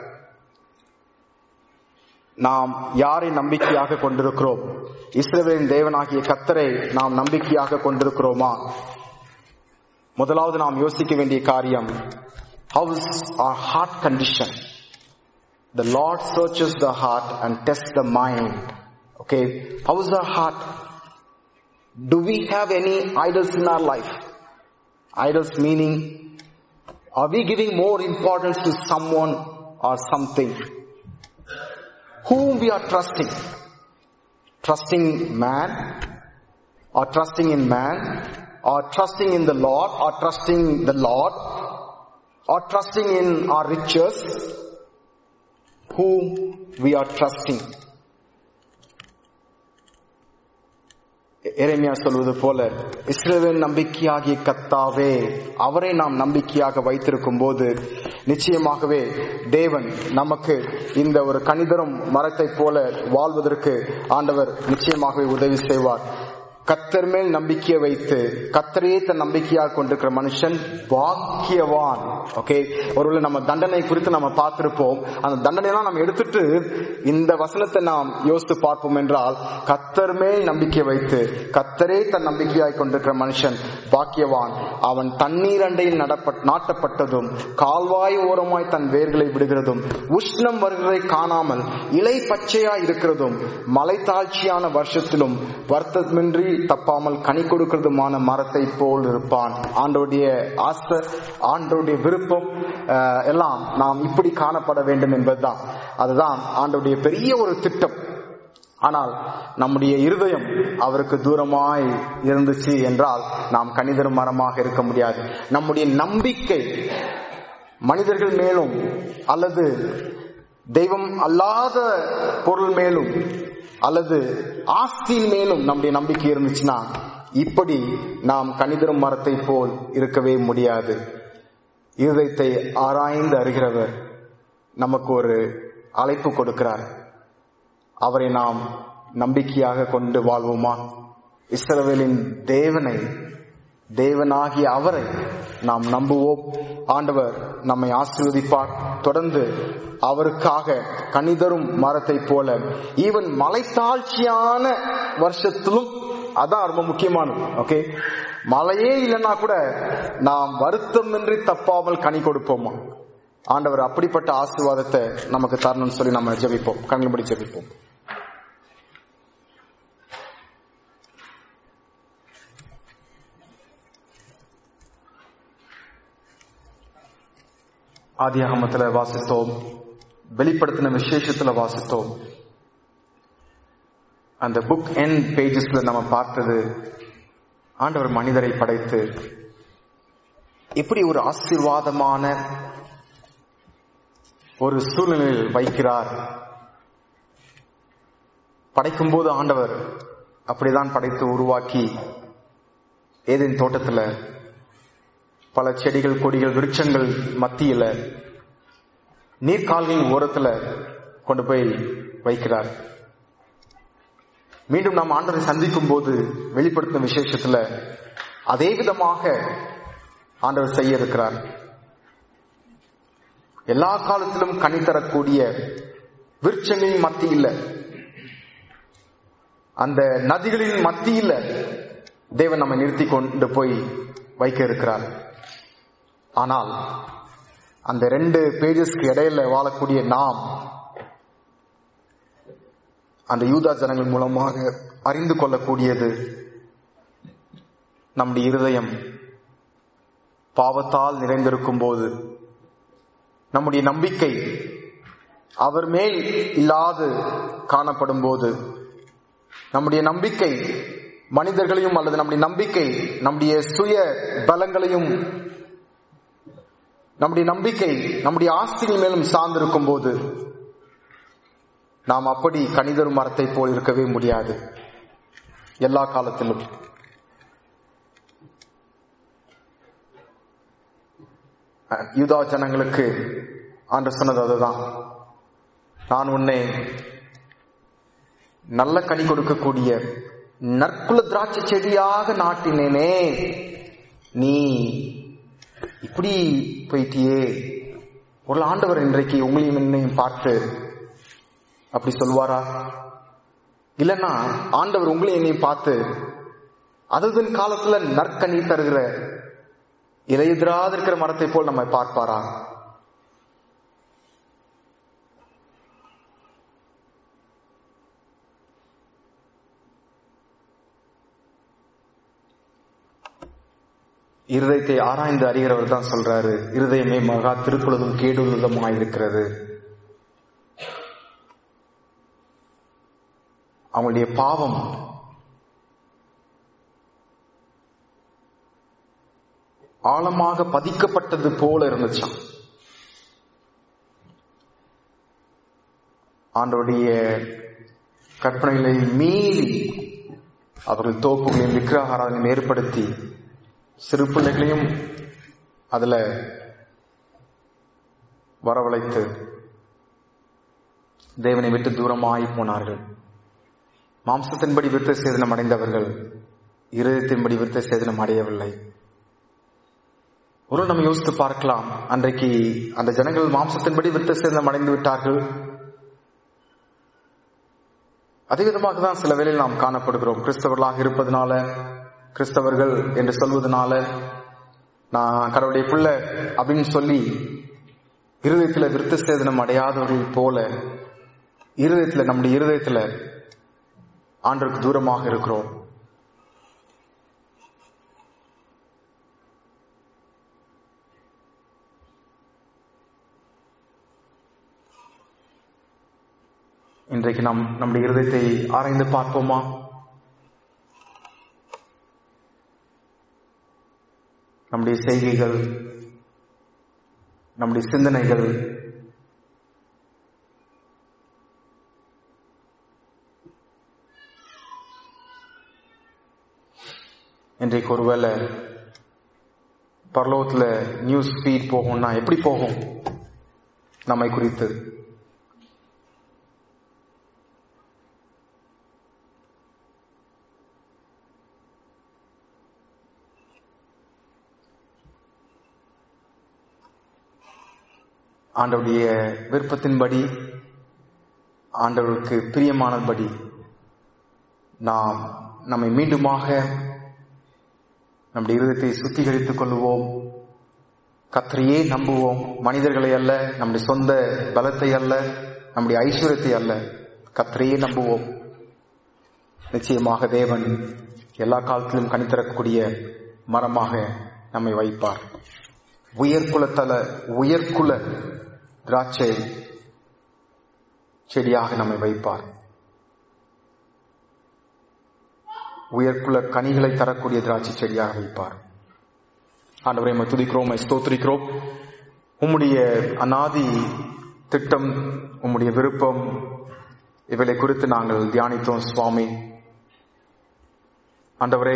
Speaker 2: நாம் யாரை நம்பிக்கையாக கொண்டிருக்கிறோம் இஸ்ரவேலின் தேவனாகிய கத்தரை நாம் நம்பிக்கையாக கொண்டிருக்கிறோமா முதலாவது நாம் யோசிக்க வேண்டிய காரியம் how is our heart condition the lord searches the heart and tests the mind okay how is our heart do we have any idols in our life idols meaning are we giving more importance to someone or something whom we are trusting. Trusting man, or trusting in man, or trusting in the Lord, or trusting the Lord, or trusting in our riches, whom we are trusting. எரேமியா சொல்வது போல இஸ்ரேலின் நம்பிக்கையாகிய கத்தாவே அவரை நாம் நம்பிக்கையாக வைத்திருக்கும் போது நிச்சயமாகவே தேவன் நமக்கு இந்த ஒரு கணிதரும் மரத்தை போல வாழ்வதற்கு ஆண்டவர் நிச்சயமாகவே உதவி செய்வார் கத்தர் மேல் நம்பிக்கையை வைத்து கத்தரையே தன் நம்பிக்கையாக கொண்டிருக்கிற மனுஷன் பாக்கியவான் ஓகே ஒருவேளை நம்ம தண்டனை குறித்து நம்ம பார்த்திருப்போம் அந்த தண்டனையெல்லாம் நம்ம எடுத்துட்டு இந்த வசனத்தை நாம் யோசித்து பார்ப்போம் என்றால் கத்தர் மேல் நம்பிக்கை வைத்து கத்தரே தன் நம்பிக்கையாய் கொண்டிருக்கிற மனுஷன் பாக்கியவான் அவன் தண்ணீர் அண்டையில் நடப்பட் நாட்டப்பட்டதும் கால்வாய் ஓரமாய் தன் வேர்களை விடுகிறதும் உஷ்ணம் வருகிறதை காணாமல் இலை பச்சையாய் இருக்கிறதும் மலை தாழ்ச்சியான வருஷத்திலும் வருத்தமின்றி தப்பாமல் கனி கொடுக்கிறதுமான மரத்தை போல் இருப்பான் ஆண்டோடைய ஆசை ஆண்டோடைய விருப்பம் அஹ், எல்லாம் நாம் இப்படி காணப்பட வேண்டும் என்பதுதான் அதுதான் ஆண்டோடைய பெரிய ஒரு திட்டம் ஆனால் நம்முடைய இருதயம் அவருக்கு தூரமாய் இருந்துச்சு என்றால் நாம் கணிதர் மரமாக இருக்க முடியாது நம்முடைய நம்பிக்கை மனிதர்கள் மேலும் அல்லது தெய்வம் அல்லாத பொருள் மேலும் அல்லது ஆஸ்தியின் மேலும் நம்முடைய நம்பிக்கை இருந்துச்சுன்னா இப்படி நாம் கணிதரும் மரத்தை போல் இருக்கவே முடியாது இருதயத்தை ஆராய்ந்து அறிகிறவர் நமக்கு ஒரு அழைப்பு கொடுக்கிறார் அவரை நாம் நம்பிக்கையாக கொண்டு வாழ்வோமா இஸ்ரவேலின் தேவனை தேவனாகிய அவரை நாம் நம்புவோம் ஆண்டவர் நம்மை ஆசீர்வதிப்பார் தொடர்ந்து அவருக்காக கனிதரும் மரத்தை போல ஈவன் மலைத்தாழ்ச்சியான வருஷத்திலும் அதான் ரொம்ப முக்கியமானது ஓகே மழையே இல்லைன்னா கூட நாம் வருத்தமின்றி தப்பாமல் கனி கொடுப்போமா ஆண்டவர் அப்படிப்பட்ட ஆசீர்வாதத்தை நமக்கு தரணும்னு சொல்லி நம்ம ஜெபிப்போம் கண்ணில் ஜெபிப்போம் ஆதியாகமத்துல வாசித்தோம் வெளிப்படுத்தின விசேஷத்துல வாசித்தோம் அந்த புக் என் பேஜஸ்ல நம்ம பார்த்தது ஆண்டவர் மனிதரை படைத்து இப்படி ஒரு ஆசீர்வாதமான ஒரு சூழ்நிலையில் வைக்கிறார் படைக்கும் போது ஆண்டவர் அப்படிதான் படைத்து உருவாக்கி ஏதேன் தோட்டத்துல பல செடிகள் கொடிகள் விருட்சங்கள் மத்தியில நீர்க்கால்களின் ஓரத்துல கொண்டு போய் வைக்கிறார் மீண்டும் நாம் ஆண்டவரை சந்திக்கும் போது வெளிப்படுத்தும் விசேஷத்துல அதே விதமாக ஆண்டவர் செய்ய இருக்கிறார் எல்லா காலத்திலும் கனி தரக்கூடிய விருட்சங்களின் மத்தியில அந்த நதிகளின் மத்தியில தேவன் நம்மை நிறுத்தி கொண்டு போய் வைக்க இருக்கிறார் ஆனால் அந்த ரெண்டு பேஜஸ்க்கு இடையில வாழக்கூடிய நாம் அந்த யூதா ஜனங்கள் மூலமாக அறிந்து கொள்ளக்கூடியது நம்முடைய இருதயம் பாவத்தால் நிறைந்திருக்கும் போது நம்முடைய நம்பிக்கை அவர் மேல் இல்லாது காணப்படும் போது நம்முடைய நம்பிக்கை மனிதர்களையும் அல்லது நம்முடைய நம்பிக்கை நம்முடைய சுய பலங்களையும் நம்முடைய நம்பிக்கை நம்முடைய ஆஸ்திகள் மேலும் சார்ந்திருக்கும் போது நாம் அப்படி கணிதர் மரத்தை போல் இருக்கவே முடியாது எல்லா காலத்திலும் யூதா ஜனங்களுக்கு ஆண்டு சொன்னது அதுதான் நான் உன்னை நல்ல கனி கொடுக்கக்கூடிய நற்குல திராட்சை செடியாக நாட்டினேனே நீ இப்படி போயிட்டியே ஒரு ஆண்டவர் இன்றைக்கு உங்களையும் என்னையும் பார்த்து அப்படி சொல்வாரா இல்லைன்னா ஆண்டவர் உங்களையும் என்னையும் பார்த்து அதுதன் காலத்துல நற்கனி தருகிற இலையுதிராது இருக்கிற மரத்தை போல் நம்ம பார்ப்பாரா இருதயத்தை ஆராய்ந்து அறிகிறவர் தான் சொல்றாரு இருதயமே மகா திருக்குளதும் கேடுள்ளதுமாயிருக்கிறது அவங்களுடைய பாவம் ஆழமாக பதிக்கப்பட்டது போல இருந்துச்சாம் ஆண்டோடைய கற்பனைகளை மீறி அவர்கள் தோப்புகளையும் விக்கிரகாரங்களையும் ஏற்படுத்தி சிறு பிள்ளைகளையும் அதுல வரவழைத்து தேவனை விட்டு தூரமாய் போனார்கள் மாம்சத்தின்படி விருத்த சேதனம் அடைந்தவர்கள் இருதயத்தின்படி விருத்த சேதனம் அடையவில்லை ஒரு நம்ம யோசித்து பார்க்கலாம் அன்றைக்கு அந்த ஜனங்கள் மாம்சத்தின்படி விருத்த சேதனம் அடைந்து விட்டார்கள் அதே விதமாக தான் சில வேளையில் நாம் காணப்படுகிறோம் கிறிஸ்தவர்களாக இருப்பதனால கிறிஸ்தவர்கள் என்று சொல்வதனால நான் கடவுளுடைய பிள்ளை அப்படின்னு சொல்லி இருதயத்துல விருத்த சேதனம் அடையாதவர்கள் போல இருதயத்துல நம்முடைய இருதயத்துல ஆண்டருக்கு தூரமாக இருக்கிறோம் இன்றைக்கு நாம் நம்முடைய இருதயத்தை ஆராய்ந்து பார்ப்போமா நம்முடைய செய்கைகள் நம்முடைய சிந்தனைகள் இன்றைக்கு ஒருவேளை பரலோகத்துல நியூஸ் ஃபீட் போகும்னா எப்படி போகும் நம்மை குறித்து ஆண்டவருடைய விருப்பத்தின்படி ஆண்டவருக்கு பிரியமானபடி நாம் நம்மை மீண்டுமாக நம்முடைய இருதயத்தை சுத்திகரித்துக் கொள்வோம் கத்தரையே நம்புவோம் மனிதர்களை அல்ல நம்முடைய சொந்த பலத்தை அல்ல நம்முடைய ஐஸ்வர்யத்தை அல்ல கத்தரையே நம்புவோம் நிச்சயமாக தேவன் எல்லா காலத்திலும் கணித்தரக்கூடிய மரமாக நம்மை வைப்பார் உயர்குலத்தல உயர்குல திராட்சை செடியாக நம்மை வைப்பார் உயர்குல கனிகளை தரக்கூடிய திராட்சை செடியாக வைப்பார் ஆண்டவரை நம்ம துதிக்கிறோம் ஸ்தோத்திரிக்கிறோம் உம்முடைய அநாதி திட்டம் உம்முடைய விருப்பம் இவைகளை குறித்து நாங்கள் தியானித்தோம் சுவாமி ஆண்டவரே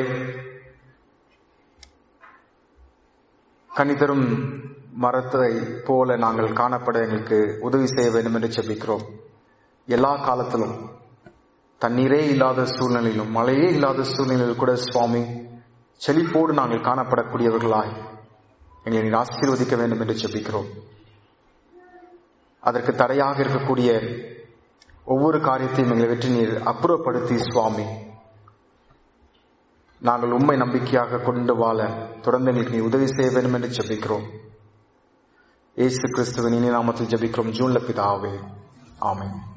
Speaker 2: கனிதரும் மரத்தை போல நாங்கள் காணப்பட எங்களுக்கு உதவி செய்ய வேண்டும் என்று செபிக்கிறோம் எல்லா காலத்திலும் தண்ணீரே இல்லாத சூழ்நிலையிலும் மழையே இல்லாத சூழ்நிலையில் கூட சுவாமி செழிப்போடு நாங்கள் காணப்படக்கூடியவர்களாய் எங்களை நீர் ஆசீர்வதிக்க வேண்டும் என்று செபிக்கிறோம் அதற்கு தடையாக இருக்கக்கூடிய ஒவ்வொரு காரியத்தையும் எங்களை வெற்றி நீர் அப்புறப்படுத்தி சுவாமி நாங்கள் உண்மை நம்பிக்கையாக கொண்டு வாழ தொடர்ந்து எங்களுக்கு நீ உதவி செய்ய வேண்டும் என்று ஜெபிக்கிறோம் இயேசு கிறிஸ்துவின் இனி நாமத்தில் ஜெபிக்கிறோம் ஜூன்ல பிதாவே ஆமென்